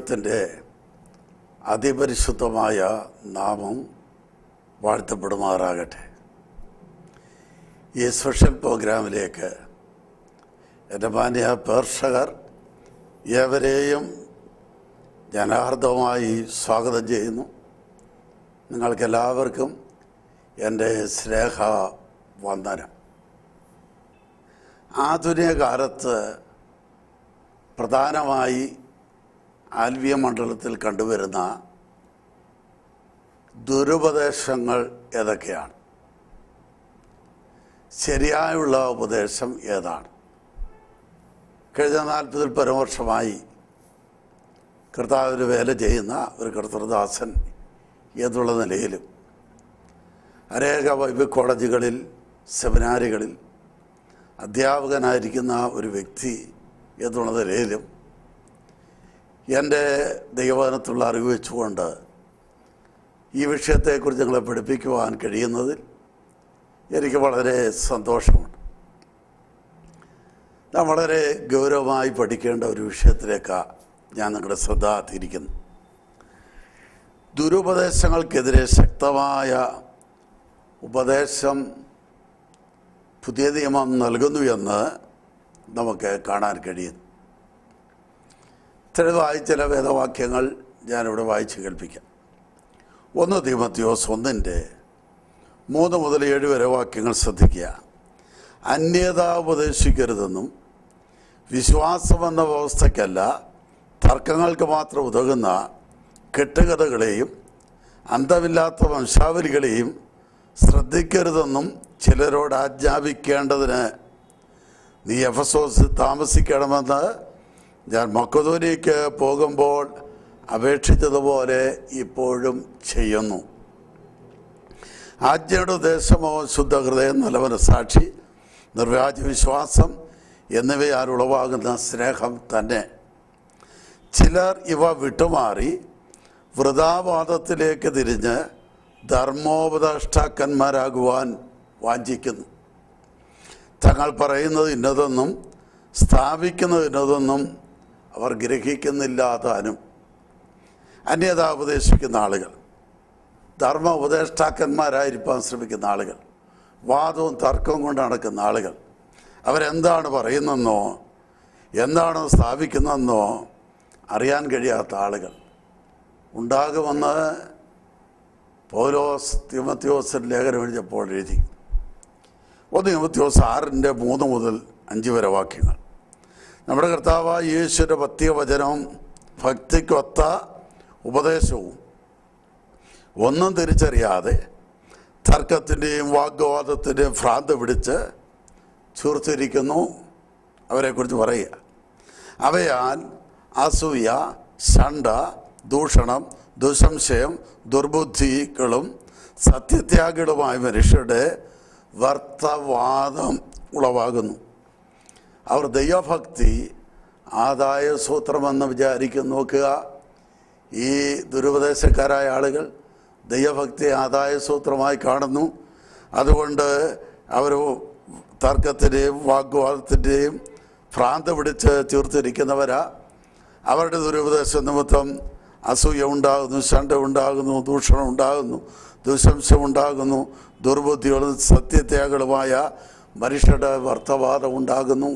ദൈവത്തിൻ്റെ അതിപരിശുദ്ധമായ നാമം വാഴ്ത്തപ്പെടുമാറാകട്ടെ ഈ സ്പെഷ്യൽ പ്രോഗ്രാമിലേക്ക് എൻ്റെ മാന്യ പേർഷകർ ഏവരെയും ഞാൻ ഹാർദവമായി സ്വാഗതം ചെയ്യുന്നു നിങ്ങൾക്കെല്ലാവർക്കും എൻ്റെ സ്നേഹ വന്ദനം ആധുനിക കാലത്ത് പ്രധാനമായി ആൽവീയ മണ്ഡലത്തിൽ കണ്ടുവരുന്ന ദുരുപദേശങ്ങൾ ഏതൊക്കെയാണ് ശരിയായുള്ള ഉപദേശം ഏതാണ് കഴിഞ്ഞ നാൽപ്പതിൽ പരവർഷമായി കർത്താവിന് വേല ചെയ്യുന്ന ഒരു കർത്തൃദാസൻ എന്നുള്ള നിലയിലും അനേക ബൈബിൾ കോളേജുകളിൽ സെമിനാറുകളിൽ അധ്യാപകനായിരിക്കുന്ന ഒരു വ്യക്തി എന്നുള്ള നിലയിലും എൻ്റെ ദൈവവചനത്തുള്ള അറിവ് വെച്ചുകൊണ്ട് ഈ വിഷയത്തെക്കുറിച്ച് നിങ്ങളെ പഠിപ്പിക്കുവാൻ കഴിയുന്നതിൽ എനിക്ക് വളരെ സന്തോഷമുണ്ട് ഞാൻ വളരെ ഗൗരവമായി പഠിക്കേണ്ട ഒരു വിഷയത്തിലേക്കാണ് ഞാൻ നിങ്ങളുടെ ശ്രദ്ധ തിരിക്കുന്നു ദുരുപദേശങ്ങൾക്കെതിരെ ശക്തമായ ഉപദേശം പുതിയ നിയമം നൽകുന്നു എന്ന് നമുക്ക് കാണാൻ കഴിയുന്നു തെളിവായി ചില വേദവാക്യങ്ങൾ ഞാനിവിടെ വായിച്ച് കേൾപ്പിക്കാം ഒന്ന് തീമത്തിയോസ് ഒന്നിൻ്റെ മൂന്ന് മുതൽ ഏഴ് വരെ വാക്യങ്ങൾ ശ്രദ്ധിക്കുക അന്യത ഉപദേശിക്കരുതെന്നും വിശ്വാസമെന്ന വ്യവസ്ഥയ്ക്കല്ല തർക്കങ്ങൾക്ക് മാത്രം ഉതകുന്ന കെട്ടുകഥകളെയും അന്തമില്ലാത്ത വംശാവലികളെയും ശ്രദ്ധിക്കരുതെന്നും ചിലരോട് ആജ്ഞാപിക്കേണ്ടതിന് നീ എഫസോസിൽ താമസിക്കണമെന്ന് ഞാൻ മക്കതോനിക്ക് പോകുമ്പോൾ അപേക്ഷിച്ചതുപോലെ ഇപ്പോഴും ചെയ്യുന്നു ആജ്ഞയുടെ ഉദ്ദേശമോ ശുദ്ധഹൃദയം നല്ലവന സാക്ഷി നിർവ്യാജ വിശ്വാസം എന്നിവയാൽ ഉളവാകുന്ന സ്നേഹം തന്നെ ചിലർ ഇവ വിട്ടുമാറി വൃതാവാദത്തിലേക്ക് തിരിഞ്ഞ് ധർമ്മോപദേഷ്ടാക്കന്മാരാകുവാൻ വാഞ്ചിക്കുന്നു തങ്ങൾ പറയുന്നത് ഇന്നതെന്നും സ്ഥാപിക്കുന്നത് ഇന്നതെന്നും അവർ ഗ്രഹിക്കുന്നില്ല താനും അന്യത ഉപദേശിക്കുന്ന ആളുകൾ ധർമ്മ ഉപദേഷ്ടാക്കന്മാരായിരിക്കാൻ ശ്രമിക്കുന്ന ആളുകൾ വാദവും തർക്കവും കൊണ്ട് നടക്കുന്ന ആളുകൾ അവരെന്താണ് പറയുന്നതെന്നോ എന്താണോ സ്ഥാപിക്കുന്നതെന്നോ അറിയാൻ കഴിയാത്ത ആളുകൾ ഉണ്ടാകുമെന്ന് പൗലോസ് തിമത്യോസിന് ലേഖനം എഴുതിയപ്പോൾ എഴുതി ഒന്ന് തിമത്യോസ് ആറിൻ്റെ മൂന്ന് മുതൽ അഞ്ച് വരെ വാക്യങ്ങൾ നമ്മുടെ കർത്താവായ യേശുവിൻ്റെ പത്യവചനവും ഭക്തിക്കൊത്ത ഉപദേശവും ഒന്നും തിരിച്ചറിയാതെ തർക്കത്തിൻ്റെയും വാഗ്വാദത്തിൻ്റെയും ഭ്രാന്ത് പിടിച്ച് ചൂർത്തിരിക്കുന്നു അവരെക്കുറിച്ച് പറയുക അവയാൽ അസൂയ ശണ്ട ദൂഷണം ദുസംശയം ദുർബുദ്ധികളും സത്യത്യാഗികളുമായ മനുഷ്യരുടെ വർത്തവാദം ഉളവാകുന്നു അവർ ദൈവഭക്തി ആദായ സൂത്രമെന്ന് വിചാരിക്കും നോക്കുക ഈ ദുരുപദേശക്കാരായ ആളുകൾ ദൈവഭക്തി ആദായ സൂത്രമായി കാണുന്നു അതുകൊണ്ട് അവർ തർക്കത്തിൻ്റെയും വാഗ്വാദത്തിൻ്റെയും ഭ്രാന്ത് പിടിച്ച് തീർത്തിരിക്കുന്നവരാ അവരുടെ ദുരുപദേശ നിമിത്തം അസൂയ ഉണ്ടാകുന്നു ശണ്ട ഉണ്ടാകുന്നു ദൂഷണം ഉണ്ടാകുന്നു ദുശംസം ഉണ്ടാകുന്നു ദുർബുദ്ധികളും സത്യത്യാഗങ്ങളുമായ മനുഷ്യരുടെ വർത്തവാദം ഉണ്ടാകുന്നു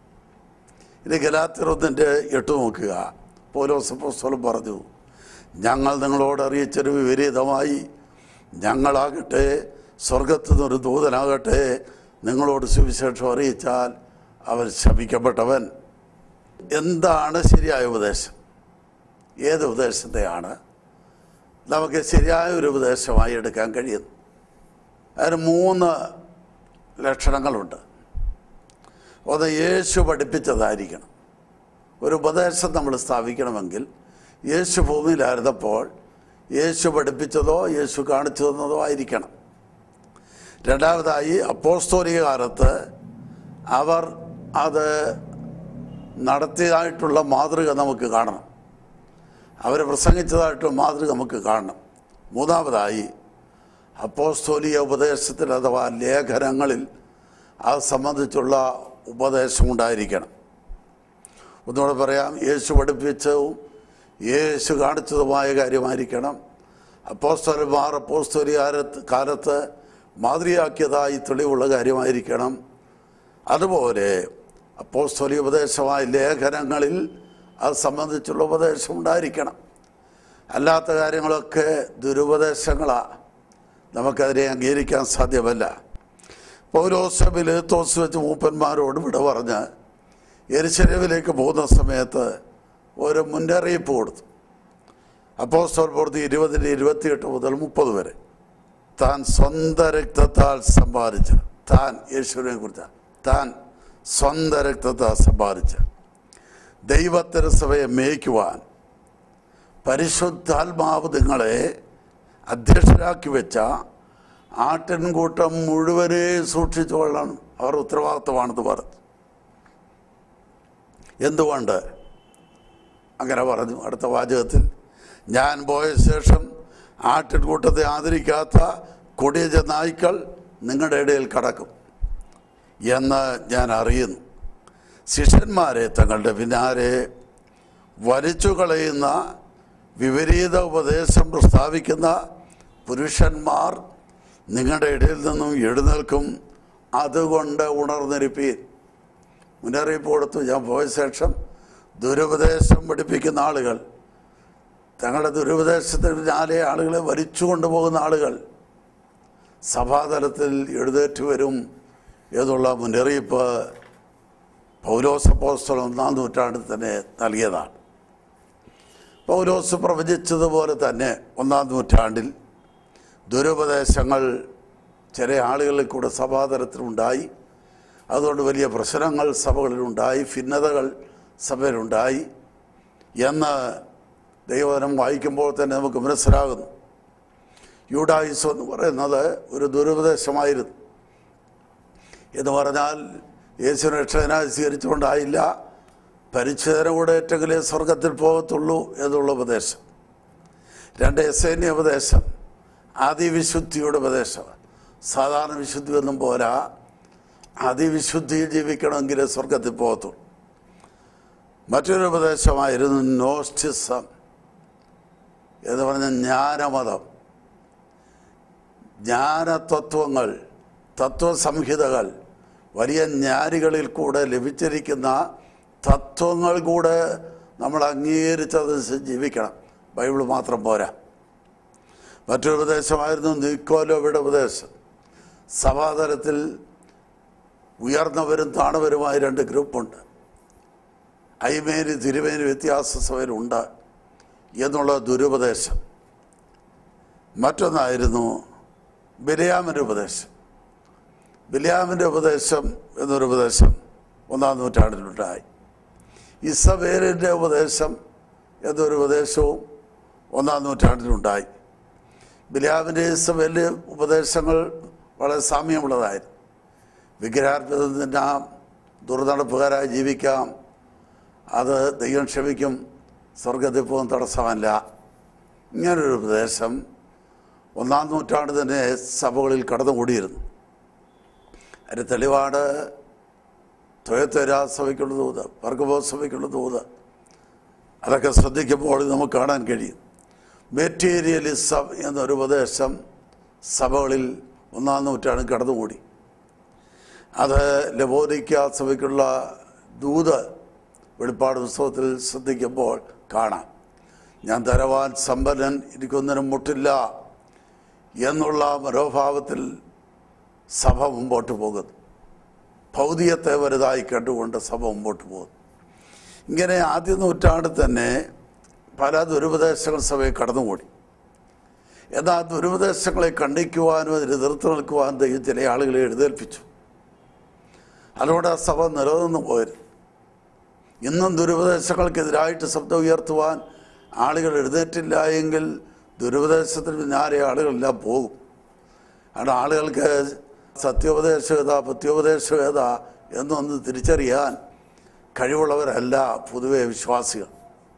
ഇത് ഗലാത്തിറൊന്നിൻ്റെ എട്ട് നോക്കുക പോലോസപ്പോസ്തലം പറഞ്ഞു ഞങ്ങൾ നിങ്ങളോട് അറിയിച്ചൊരു വിപരീതമായി ഞങ്ങളാകട്ടെ സ്വർഗത്തു നിന്നൊരു ദൂതനാകട്ടെ നിങ്ങളോട് സുവിശേഷം അറിയിച്ചാൽ അവൻ ശപിക്കപ്പെട്ടവൻ എന്താണ് ശരിയായ ഉപദേശം ഏത് ഉപദേശത്തെയാണ് നമുക്ക് ശരിയായ ഒരു ഉപദേശമായി എടുക്കാൻ കഴിയുന്നു അതിന് മൂന്ന് ലക്ഷണങ്ങളുണ്ട് ഒന്ന് യേശു പഠിപ്പിച്ചതായിരിക്കണം ഒരു ഉപദേശം നമ്മൾ സ്ഥാപിക്കണമെങ്കിൽ യേശു ഭൂമിയിലായിരുന്നപ്പോൾ യേശു പഠിപ്പിച്ചതോ യേശു കാണിച്ചു തന്നതോ ആയിരിക്കണം രണ്ടാമതായി അപ്പോസ്തോലിക കാലത്ത് അവർ അത് നടത്തിയതായിട്ടുള്ള മാതൃക നമുക്ക് കാണണം അവർ പ്രസംഗിച്ചതായിട്ടുള്ള മാതൃക നമുക്ക് കാണണം മൂന്നാമതായി അപ്പോസ്തോലിയ ഉപദേശത്തിൽ അഥവാ ലേഖനങ്ങളിൽ അത് സംബന്ധിച്ചുള്ള ഉപദേശം ഉണ്ടായിരിക്കണം ഒന്നുകൂടെ പറയാം യേശു പഠിപ്പിച്ചതും യേശു കാണിച്ചതുമായ കാര്യമായിരിക്കണം അപ്പോസ്തലന്മാർ അപ്പോസ്തോലി കാലത്ത് മാതൃയാക്കിയതായി തെളിവുള്ള കാര്യമായിരിക്കണം അതുപോലെ അപ്പോസ്തോലി ഉപദേശമായ ലേഖനങ്ങളിൽ അത് സംബന്ധിച്ചുള്ള ഉപദേശം ഉണ്ടായിരിക്കണം അല്ലാത്ത കാര്യങ്ങളൊക്കെ ദുരുപദേശങ്ങളാണ് നമുക്കതിനെ അംഗീകരിക്കാൻ സാധ്യമല്ല പൗരോസബിൽ തോസ് വെച്ച് മൂപ്പന്മാരോട് വിട പറഞ്ഞ് എരിശരവിലേക്ക് പോകുന്ന സമയത്ത് ഒരു മുന്നറിയിപ്പ് കൊടുത്തു അപ്പോസ്തോൽ പ്രവൃത്തി ഇരുപതിന് ഇരുപത്തിയെട്ട് മുതൽ മുപ്പത് വരെ താൻ സ്വന്തം രക്തത്താൽ സമ്പാദിച്ച താൻ യേശുവിനെ കുറിച്ച് താൻ സ്വന്തം രക്തത്താൽ സമ്പാദിച്ച ദൈവത്തിന് സഭയെ മേയ്ക്കുവാൻ പരിശുദ്ധാത്മാവ് നിങ്ങളെ അധ്യക്ഷരാക്കി വെച്ച ആട്ടിൻകൂട്ടം മുഴുവനെ സൂക്ഷിച്ചുകൊള്ളണം അവർ ഉത്തരവാദിത്തമാണെന്ന് പറഞ്ഞു എന്തുകൊണ്ട് അങ്ങനെ പറഞ്ഞു അടുത്ത വാചകത്തിൽ ഞാൻ പോയ ശേഷം ആട്ടിൻകൂട്ടത്തെ ആദരിക്കാത്ത കൊടിയ നായ്ക്കൾ നിങ്ങളുടെ ഇടയിൽ കടക്കും എന്ന് ഞാൻ അറിയുന്നു ശിഷ്യന്മാരെ തങ്ങളുടെ പിന്നാലെ വലിച്ചു കളയുന്ന വിപരീത ഉപദേശം പ്രസ്താവിക്കുന്ന പുരുഷന്മാർ നിങ്ങളുടെ ഇടയിൽ നിന്നും എഴുന്നേൽക്കും അതുകൊണ്ട് ഉണർന്നിരിപ്പീൻ മുന്നറിയിപ്പ് കൊടുത്തു ഞാൻ പോയ ശേഷം ദുരുപദേശം പഠിപ്പിക്കുന്ന ആളുകൾ തങ്ങളുടെ ദുരുപദേശത്തിന് പിന്നാലെ ആളുകളെ വലിച്ചു കൊണ്ടുപോകുന്ന ആളുകൾ സഭാതലത്തിൽ എഴുന്നേറ്റ് വരും എന്നുള്ള മുന്നറിയിപ്പ് പൗലോസപ്പോസ്തലം ഒന്നാം നൂറ്റാണ്ടിൽ തന്നെ നൽകിയതാണ് പൗലോസ് പ്രവചിച്ചതുപോലെ തന്നെ ഒന്നാം നൂറ്റാണ്ടിൽ ദുരുപദേശങ്ങൾ ചില ആളുകളിൽ കൂടെ സഭാതലത്തിലുണ്ടായി അതുകൊണ്ട് വലിയ പ്രശ്നങ്ങൾ സഭകളിലുണ്ടായി ഭിന്നതകൾ സഭയിലുണ്ടായി എന്ന് ദൈവജനം വായിക്കുമ്പോൾ തന്നെ നമുക്ക് മനസ്സിലാകുന്നു യൂഡായിസ് എന്ന് പറയുന്നത് ഒരു ദുരുപദേശമായിരുന്നു എന്ന് പറഞ്ഞാൽ യേശു രക്ഷകനായി സ്വീകരിച്ചുകൊണ്ടായില്ല പരിച്ഛേദന കൂടെ ഏറ്റെങ്കിലേ സ്വർഗത്തിൽ പോകത്തുള്ളൂ എന്നുള്ള ഉപദേശം രണ്ട് എസേന്യ ഉപദേശം അതിവിശുദ്ധിയുടെ ഉപദേശം സാധാരണ വിശുദ്ധി ഒന്നും പോരാ അതിവിശുദ്ധിയിൽ ജീവിക്കണമെങ്കിൽ സ്വർഗത്തിൽ പോകത്തുള്ളൂ മറ്റൊരു ഉപദേശമായിരുന്നു നോസ്റ്റിസം എന്ന് പറഞ്ഞ ജ്ഞാനമതം ജ്ഞാനതത്വങ്ങൾ തത്വസംഹിതകൾ വലിയ ജ്ഞാനികളിൽ കൂടെ ലഭിച്ചിരിക്കുന്ന തത്വങ്ങൾ കൂടെ നമ്മൾ അംഗീകരിച്ചതനുസരിച്ച് ജീവിക്കണം ബൈബിൾ മാത്രം പോരാ മറ്റൊരു ഉപദേശമായിരുന്നു നിക്കോലോയുടെ ഉപദേശം സഭാതലത്തിൽ ഉയർന്നവരും താണവരുമായ രണ്ട് ഗ്രൂപ്പുണ്ട് അയ്മേനി തിരുമേനി വ്യത്യാസ സഭയിലുണ്ട് എന്നുള്ള ദുരുപദേശം മറ്റൊന്നായിരുന്നു ബിലിയാമിൻ്റെ ഉപദേശം ബിലിയാമിൻ്റെ ഉപദേശം എന്നൊരു ഉപദേശം ഒന്നാം നൂറ്റാണ്ടിലുണ്ടായി ഇസബേലിൻ്റെ ഉപദേശം എന്നൊരു ഉപദേശവും ഒന്നാം നൂറ്റാണ്ടിലുണ്ടായി ബിലിയാമിൻ്റെ ഇസബേലിൻ്റെ ഉപദേശങ്ങൾ വളരെ സാമ്യമുള്ളതായിരുന്നു വിഗ്രഹാർപ്പിതത്തിൻ്റെ ദുർനടപ്പുകാരായി ജീവിക്കാം അത് ദൈവം ക്ഷമിക്കും സ്വർഗത്തിൽ പോകും തടസ്സമല്ല ഇങ്ങനൊരു ഉപദേശം ഒന്നാം നൂറ്റാണ്ട് തന്നെ സഭകളിൽ കടന്നുകൂടിയിരുന്നു അതിന് തെളിവാണ് തൊയത്തേരാ സഭയ്ക്കുള്ള തോത് വർഗബോ സഭയ്ക്കുള്ള തോത് അതൊക്കെ ശ്രദ്ധിക്കുമ്പോൾ നമുക്ക് കാണാൻ കഴിയും മെറ്റീരിയലിസം എന്നൊരു ഉപദേശം സഭകളിൽ ഒന്നാം നൂറ്റാണ്ട് കടന്നുകൂടി അത് ലബോദിക്ക സഭയ്ക്കുള്ള ദൂത് വെളിപ്പാട് പുസ്തകത്തിൽ ശ്രദ്ധിക്കുമ്പോൾ കാണാം ഞാൻ ധനവാൻ സമ്പന്നൻ എനിക്കൊന്നിനും മുട്ടില്ല എന്നുള്ള മനോഭാവത്തിൽ സഭ മുമ്പോട്ട് പോകുന്നു ഭൗതികത്തെ വലുതായി കണ്ടുകൊണ്ട് സഭ മുമ്പോട്ട് പോകുന്നു ഇങ്ങനെ ആദ്യ നൂറ്റാണ്ടിൽ തന്നെ പല ദുരുപദേശങ്ങൾ സഭയെ കടന്നുകൂടി എന്നാൽ ദുരുപദേശങ്ങളെ ഖണ്ഡിക്കുവാനും അതിന് എതിർത്ത് നിൽക്കുവാനും ദൈവം ചില ആളുകളെ എഴുന്നേൽപ്പിച്ചു അതുകൊണ്ട് ആ സഭ നിലനിന്ന് പോയിരുന്നു ഇന്നും ദുരുപദേശങ്ങൾക്കെതിരായിട്ട് ശബ്ദം ഉയർത്തുവാൻ ആളുകൾ എഴുന്നേറ്റില്ല എങ്കിൽ ദുരുപദേശത്തിന് പിന്നാലെ ആളുകളെല്ലാം പോകും കാരണം ആളുകൾക്ക് സത്യോപദേശവേദ പത്യോപദേശവേദ എന്നൊന്ന് തിരിച്ചറിയാൻ കഴിവുള്ളവരല്ല പൊതുവെ വിശ്വാസികൾ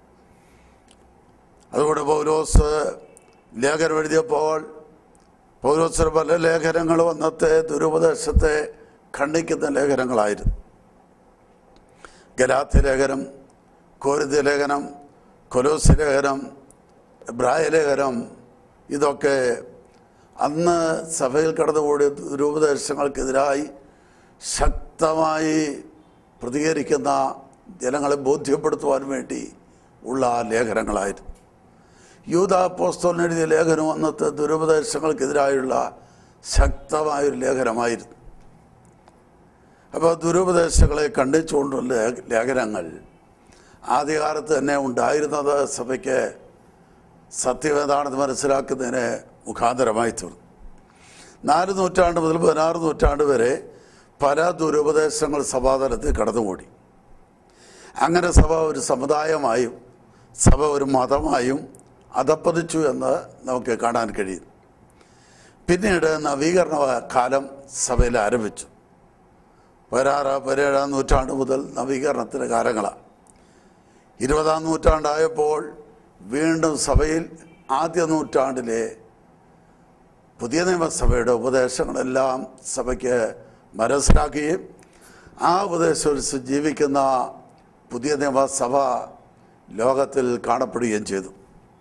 അതുകൊണ്ട് പൗലോസ് ലേഖനം എഴുതിയപ്പോൾ പൗലോസിന് പല ലേഖനങ്ങളും അന്നത്തെ ദുരുപദേശത്തെ ഖണ്ഡിക്കുന്ന ലേഖനങ്ങളായിരുന്നു ഗലാത്തി ലേഖനം കോരിന്ത്യ ലേഖനം കൊലോസ് ലേഖനം എബ്രായ ലേഖനം ഇതൊക്കെ അന്ന് സഭയിൽ കടന്നുകൂടിയ ദുരുപദേശങ്ങൾക്കെതിരായി ശക്തമായി പ്രതികരിക്കുന്ന ജനങ്ങളെ ബോധ്യപ്പെടുത്തുവാൻ വേണ്ടി ഉള്ള ലേഖനങ്ങളായിരുന്നു യൂത പോസ്തോലിന് എഴുതിയ ലേഖനം അന്നത്തെ ദുരുപദേശങ്ങൾക്കെതിരായുള്ള ശക്തമായൊരു ലേഖനമായിരുന്നു അപ്പോൾ ദുരുപദേശങ്ങളെ ഖണ്ഡിച്ചുകൊണ്ടുള്ള ലേ- ലേഖനങ്ങൾ ആദ്യകാലത്ത് തന്നെ ഉണ്ടായിരുന്നത് സഭയ്ക്ക് സത്യം ഏതാണെന്ന് മനസ്സിലാക്കുന്നതിന് മുഖാന്തരമായി തീർന്നു നാല് നൂറ്റാണ്ട് മുതൽ പതിനാറ് നൂറ്റാണ്ട് വരെ പല ദുരുപദേശങ്ങൾ സഭാതലത്തിൽ കടന്നുകൂടി അങ്ങനെ സഭ ഒരു സമുദായമായും സഭ ഒരു മതമായും അധപ്പതിച്ചു എന്ന് നമുക്ക് കാണാൻ കഴിയും പിന്നീട് നവീകരണ കാലം സഭയിൽ ആരംഭിച്ചു പതിനാറ് പതിനേഴാം നൂറ്റാണ്ട് മുതൽ നവീകരണത്തിൻ്റെ കാലങ്ങളാണ് ഇരുപതാം നൂറ്റാണ്ടായപ്പോൾ വീണ്ടും സഭയിൽ ആദ്യ നൂറ്റാണ്ടിലെ പുതിയ നിയമസഭയുടെ ഉപദേശങ്ങളെല്ലാം സഭയ്ക്ക് മനസ്സിലാക്കുകയും ആ ഉപദേശം ജീവിക്കുന്ന പുതിയ നിയമസഭ ലോകത്തിൽ കാണപ്പെടുകയും ചെയ്തു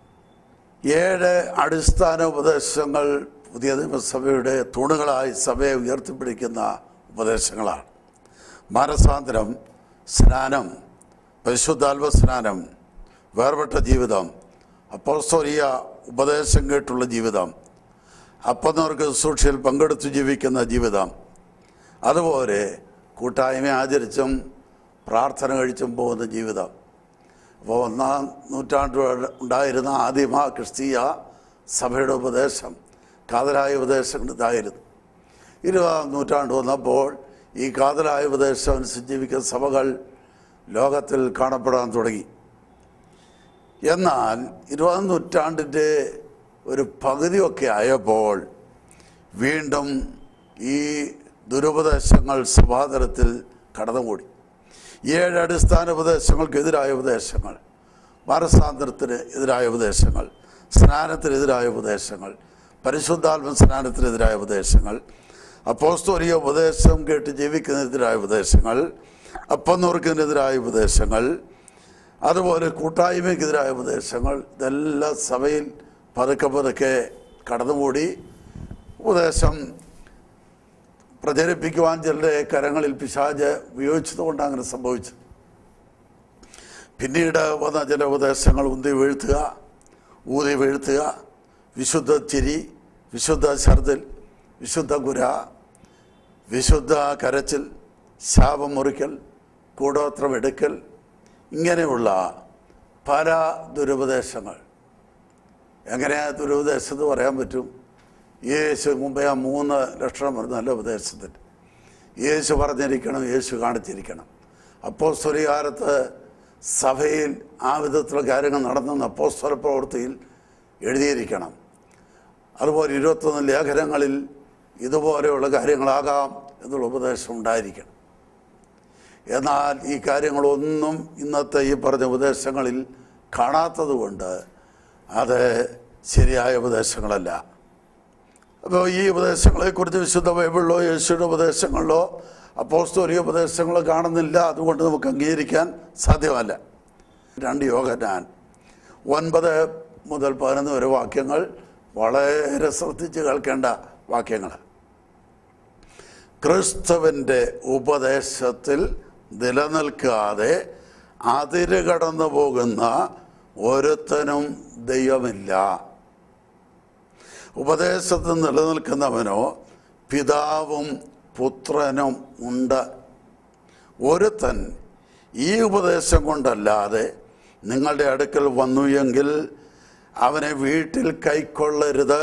ഏഴ് അടിസ്ഥാന ഉപദേശങ്ങൾ പുതിയ നിയമസഭയുടെ തൂണുകളായി സഭയെ ഉയർത്തിപ്പിടിക്കുന്ന ഉപദേശങ്ങളാണ് മാനസാന്തരം സ്നാനം പരിശുദ്ധാത്മ സ്നാനം വേർപെട്ട ജീവിതം അപ്പോസ്തോലിയ ഉപദേശം കേട്ടുള്ള ജീവിതം അപ്പന്നവർക്ക് സൂക്ഷിയിൽ പങ്കെടുത്ത് ജീവിക്കുന്ന ജീവിതം അതുപോലെ കൂട്ടായ്മ ആചരിച്ചും പ്രാർത്ഥന കഴിച്ചും പോകുന്ന ജീവിതം അപ്പോൾ ഒന്നാം നൂറ്റാണ്ട് ഉണ്ടായിരുന്ന ആദിമ ക്രിസ്തീയ സഭയുടെ ഉപദേശം കാതലായ ഉപദേശങ്ങൾ ഇതായിരുന്നു ഇരുപതാം നൂറ്റാണ്ട് വന്നപ്പോൾ ഈ കാതലായ ഉപദേശം അനുസരിച്ച് ജീവിക്കുന്ന സഭകൾ ലോകത്തിൽ കാണപ്പെടാൻ തുടങ്ങി എന്നാൽ ഇരുപതാം നൂറ്റാണ്ടിൻ്റെ ഒരു പകുതിയൊക്കെ ആയപ്പോൾ വീണ്ടും ഈ ദുരുപദേശങ്ങൾ സഭാതലത്തിൽ കടന്നുകൂടി ഏഴ് അടിസ്ഥാന ഉപദേശങ്ങൾക്കെതിരായ ഉപദേശങ്ങൾ മാനസാന്തരത്തിന് എതിരായ ഉപദേശങ്ങൾ സ്നാനത്തിനെതിരായ ഉപദേശങ്ങൾ പരിശുദ്ധാത്മ സ്നാനത്തിനെതിരായ ഉപദേശങ്ങൾ അപ്പോസ്തോലിയ ഉപദേശം കേട്ട് ജീവിക്കുന്നതിനെതിരായ ഉപദേശങ്ങൾ അപ്പന്നുറക്കുന്നതിനെതിരായ ഉപദേശങ്ങൾ അതുപോലെ കൂട്ടായ്മയ്ക്കെതിരായ ഉപദേശങ്ങൾ ഇതെല്ലാം സഭയിൽ പതുക്കെ പതുക്കെ കടന്നുകൂടി ഉപദേശം പ്രചരിപ്പിക്കുവാൻ ചിലരുടെ കരങ്ങളിൽ പിശാജ് ഉപയോഗിച്ചതുകൊണ്ട് അങ്ങനെ സംഭവിച്ചു പിന്നീട് വന്ന ചില ഉപദേശങ്ങൾ ഉന്തി വീഴ്ത്തുക ഊതി വീഴ്ത്തുക വിശുദ്ധ ചിരി വിശുദ്ധ ഛർദിൽ വിശുദ്ധ കുര വിശുദ്ധ കരച്ചിൽ ശാപം മുറിക്കൽ കൂടോത്രം എടുക്കൽ ഇങ്ങനെയുള്ള പല ദുരുപദേശങ്ങൾ എങ്ങനെയാ ദുരുപദേശം എന്ന് പറയാൻ പറ്റും യേശു മുമ്പേ ആ മൂന്ന് ലക്ഷണം ഒരു നല്ല ഉപദേശത്തിന് യേശു പറഞ്ഞിരിക്കണം യേശു കാണിച്ചിരിക്കണം അപ്പോൾ സ്വരികാലത്ത് സഭയിൽ ആ വിധത്തിലുള്ള കാര്യങ്ങൾ നടന്നെന്ന് അപ്പോസ്തല പ്രവൃത്തിയിൽ എഴുതിയിരിക്കണം അതുപോലെ ഇരുപത്തൊന്ന് ലേഖനങ്ങളിൽ ഇതുപോലെയുള്ള കാര്യങ്ങളാകാം എന്നുള്ള ഉപദേശം ഉണ്ടായിരിക്കണം എന്നാൽ ഈ കാര്യങ്ങളൊന്നും ഇന്നത്തെ ഈ പറഞ്ഞ ഉപദേശങ്ങളിൽ കാണാത്തത് കൊണ്ട് അത് ശരിയായ ഉപദേശങ്ങളല്ല അപ്പോൾ ഈ ഉപദേശങ്ങളെക്കുറിച്ച് വിശുദ്ധ ബൈബിളിലോ യേശുയുടെ ഉപദേശങ്ങളിലോ അപ്പോസ്തോലിക ഉപദേശങ്ങളോ കാണുന്നില്ല അതുകൊണ്ട് നമുക്ക് അംഗീകരിക്കാൻ സാധ്യമല്ല രണ്ട് യോഗനാൻ ഒൻപത് മുതൽ പതിനൊന്ന് വരെ വാക്യങ്ങൾ വളരെ ശ്രദ്ധിച്ച് കേൾക്കേണ്ട വാക്യങ്ങൾ ക്രിസ്തുവിൻ്റെ ഉപദേശത്തിൽ നിലനിൽക്കാതെ അതിര് കടന്നു പോകുന്ന ഒരുത്തനും ദൈവമില്ല ഉപദേശത്തിൽ നിലനിൽക്കുന്നവനോ പിതാവും പുത്രനും ഉണ്ട് ഒരുത്തൻ ഈ ഉപദേശം കൊണ്ടല്ലാതെ നിങ്ങളുടെ അടുക്കൽ വന്നു എങ്കിൽ അവനെ വീട്ടിൽ കൈക്കൊള്ളരുത്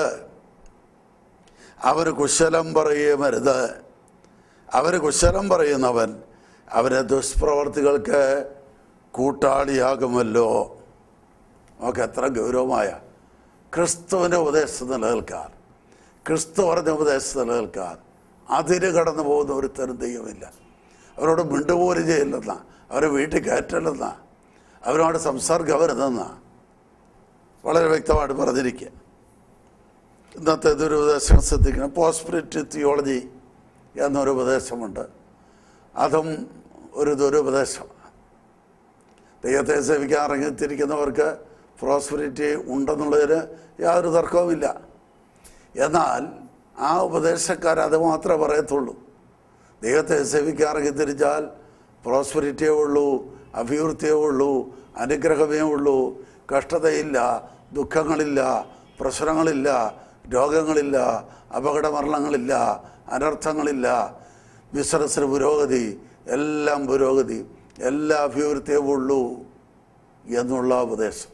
അവന് കുശലം പറയുമരുത് അവന് കുശലം പറയുന്നവൻ അവനെ ദുഷ്പ്രവർത്തികൾക്ക് കൂട്ടാളിയാകുമല്ലോ നമുക്ക് എത്ര ഗൗരവമായ ക്രിസ്തുവിൻ്റെ ഉപദേശം നിലനിൽക്കാൻ ക്രിസ്തു പറഞ്ഞ ഉപദേശം നിലനിൽക്കാൻ അതിര് കടന്നു പോകുന്ന ഒരുത്തരും ദൈവമില്ല അവരോട് മിണ്ടുപോലും ചെയ്യില്ലെന്ന അവരെ വീട്ടിൽ കയറ്റല്ലെന്ന അവരോട് സംസർഗവരുതെന്ന വളരെ വ്യക്തമായിട്ട് പറഞ്ഞിരിക്കുക ഇന്നത്തെ ഇതൊരു ഉപദേശം ശ്രദ്ധിക്കണം പോസ്പിരിറ്റ് തിയോളജി എന്നൊരു ഉപദേശമുണ്ട് അതും ഒരു ദുരുപദേശമാണ് ദൈവത്തെ സേവിക്കാൻ ഇറങ്ങിത്തിരിക്കുന്നവർക്ക് പ്രോസ്പെരിറ്റി ഉണ്ടെന്നുള്ളതിന് യാതൊരു തർക്കവുമില്ല എന്നാൽ ആ ഉപദേശക്കാർ അത് മാത്രമേ പറയത്തുള്ളൂ ദൈവത്തെ സേവിക്കാൻ ഇറങ്ങിത്തിരിച്ചാൽ പ്രോസ്പെരിറ്റിയേ ഉള്ളൂ അഭിവൃദ്ധിയേ ഉള്ളൂ അനുഗ്രഹമേ ഉള്ളൂ കഷ്ടതയില്ല ദുഃഖങ്ങളില്ല പ്രശ്നങ്ങളില്ല രോഗങ്ങളില്ല അപകടമരണങ്ങളില്ല അനർത്ഥങ്ങളില്ല ബിസിനസ്സിന് പുരോഗതി എല്ലാം പുരോഗതി എല്ലാ അഭിവൃദ്ധിയേ ഉള്ളൂ എന്നുള്ള ഉപദേശം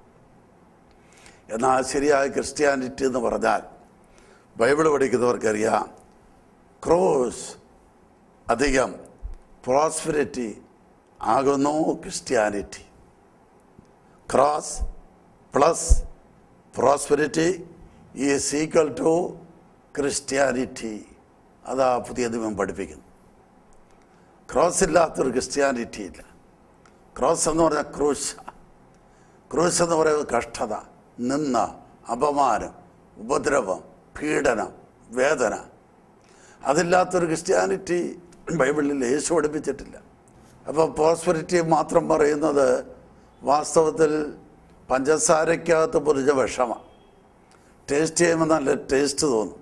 എന്നാൽ ശരിയായ ക്രിസ്ത്യാനിറ്റി എന്ന് പറഞ്ഞാൽ ബൈബിൾ പഠിക്കുന്നവർക്കറിയാം ക്രോസ് അധികം പ്രോസ്പെരിറ്റി ആകുന്നു Christianity cross plus prosperity is equal to Christianity അതാ പുതിയ നിയമം പഠിപ്പിക്കുന്നു ക്രോസ് ഇല്ലാത്തൊരു ക്രിസ്ത്യാനിറ്റി ഇല്ല ക്രോസ് എന്ന് പറഞ്ഞാൽ ക്രൂശ ക്രൂശ് എന്ന് പറയുന്നത് കഷ്ടത നിന്ന അപമാനം ഉപദ്രവം പീഡനം വേദന അതില്ലാത്തൊരു ക്രിസ്ത്യാനിറ്റി ബൈബിളിൽ യേശു പഠിപ്പിച്ചിട്ടില്ല അപ്പോൾ പ്രോസ്പെരിറ്റി മാത്രം പറയുന്നത് വാസ്തവത്തിൽ പഞ്ചസാരയ്ക്കകത്ത് പൊരിച്ച വിഷമാണ് ടേസ്റ്റ് ചെയ്യുമ്പോൾ നല്ല ടേസ്റ്റ് തോന്നും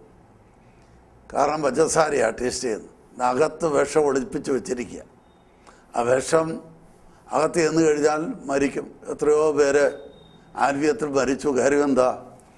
കാരണം പഞ്ചസാരയാണ് ടേസ്റ്റ് ചെയ്യുന്നത് അകത്ത് വിഷം ഒളിപ്പിച്ച് വെച്ചിരിക്കുക ആ വിഷം അകത്ത് ചെന്ന് കഴിഞ്ഞാൽ മരിക്കും എത്രയോ പേര് ആത്മീയത്തിൽ മരിച്ചു കാര്യം എന്താ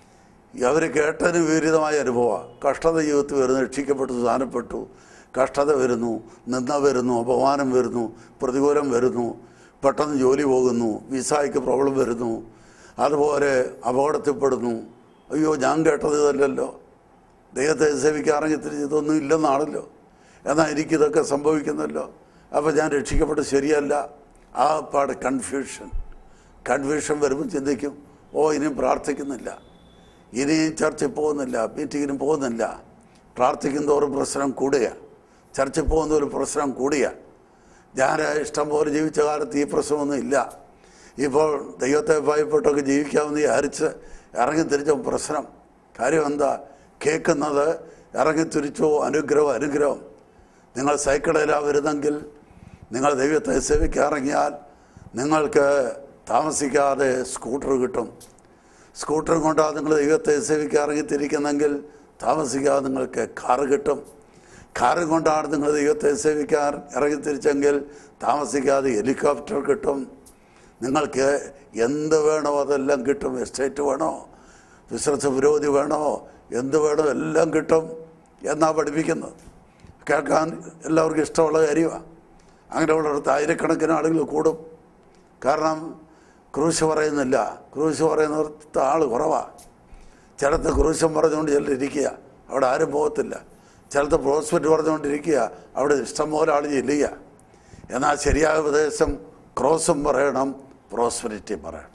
അവർ കേട്ടതിന് വിപരീതമായ അനുഭവമാണ് കഷ്ടത ജീവിതത്തിൽ വരുന്നു രക്ഷിക്കപ്പെട്ടു സ്ഥാനപ്പെട്ടു കഷ്ടത വരുന്നു നിന്ന വരുന്നു അപമാനം വരുന്നു പ്രതികൂലം വരുന്നു പെട്ടെന്ന് ജോലി പോകുന്നു വിസായ്ക്ക് പ്രോബ്ലം വരുന്നു അതുപോലെ അപകടത്തിൽപ്പെടുന്നു അയ്യോ ഞാൻ കേട്ടത് ഇതല്ലല്ലോ ദൈവത്തെ സേവിക്കാറങ്ങി തിരിച്ച് ഇതൊന്നും ഇല്ലെന്നാണല്ലോ എന്നാൽ എനിക്കിതൊക്കെ സംഭവിക്കുന്നല്ലോ അപ്പോൾ ഞാൻ രക്ഷിക്കപ്പെട്ട് ശരിയല്ല ആ പാട് കൺഫ്യൂഷൻ കൺഫ്യൂഷൻ വരുമ്പോൾ ചിന്തിക്കും ഓ ഇനിയും പ്രാർത്ഥിക്കുന്നില്ല ഇനിയും ചർച്ചിൽ പോകുന്നില്ല മീറ്റിങ്ങിനും പോകുന്നില്ല പ്രാർത്ഥിക്കും തോറും പ്രശ്നം കൂടുക ചർച്ചിൽ പോകുന്ന ഒരു പ്രശ്നം കൂടുക ഞാൻ ഇഷ്ടം പോലെ ജീവിച്ച കാലത്ത് ഈ പ്രശ്നമൊന്നും ഇല്ല ഇപ്പോൾ ദൈവത്തെ ഭയപ്പെട്ടൊക്കെ ജീവിക്കാമെന്ന് വിചാരിച്ച് ഇറങ്ങി തിരിച്ച പ്രശ്നം കാര്യം എന്താ കേൾക്കുന്നത് ഇറങ്ങി തിരിച്ചോ അനുഗ്രഹം അനുഗ്രഹം നിങ്ങൾ സൈക്കിളിലാണ് വരുന്നെങ്കിൽ നിങ്ങൾ ദൈവത്തെ സേവിക്കാൻ ഇറങ്ങിയാൽ നിങ്ങൾക്ക് താമസിക്കാതെ സ്കൂട്ടർ കിട്ടും സ്കൂട്ടർ കൊണ്ടാണ് നിങ്ങൾ ദൈവത്തെ സേവിക്കാൻ ഇറങ്ങിത്തിരിക്കുന്നെങ്കിൽ താമസിക്കാതെ നിങ്ങൾക്ക് കാറ് കിട്ടും കാറ് കൊണ്ടാണ് നിങ്ങൾ ദൈവത്തെ സേവിക്കാൻ ഇറങ്ങിത്തിരിച്ചെങ്കിൽ താമസിക്കാതെ ഹെലികോപ്റ്റർ കിട്ടും നിങ്ങൾക്ക് എന്ത് വേണോ അതെല്ലാം കിട്ടും എസ്റ്റേറ്റ് വേണോ ബിസിനസ് വിരോധി വേണോ എന്ത് വേണോ എല്ലാം കിട്ടും എന്നാ പഠിപ്പിക്കുന്നത് കേൾക്കാൻ എല്ലാവർക്കും ഇഷ്ടമുള്ള കാര്യമാണ് അങ്ങനെയുള്ളിടത്ത് ആയിരക്കണക്കിന് ആളുകൾ കൂടും കാരണം ക്രൂശ് പറയുന്നില്ല ക്രൂശ് പറയുന്നിടത്ത് ആൾ കുറവാണ് ചിലത്ത് ക്രൂശം പറഞ്ഞുകൊണ്ട് ചിലർ ഇരിക്കുക അവിടെ ആരും പോകത്തില്ല ചിലത്ത് പ്രോസ്പെക്റ്റ് പറഞ്ഞുകൊണ്ടിരിക്കുക അവിടെ ഇഷ്ടംപോലെ ആൾ ചെല്ലുക എന്നാൽ ശരിയായ ഉപദേശം ക്രോസും പറയണം പ്രോസ്പെരിറ്റി പറയണം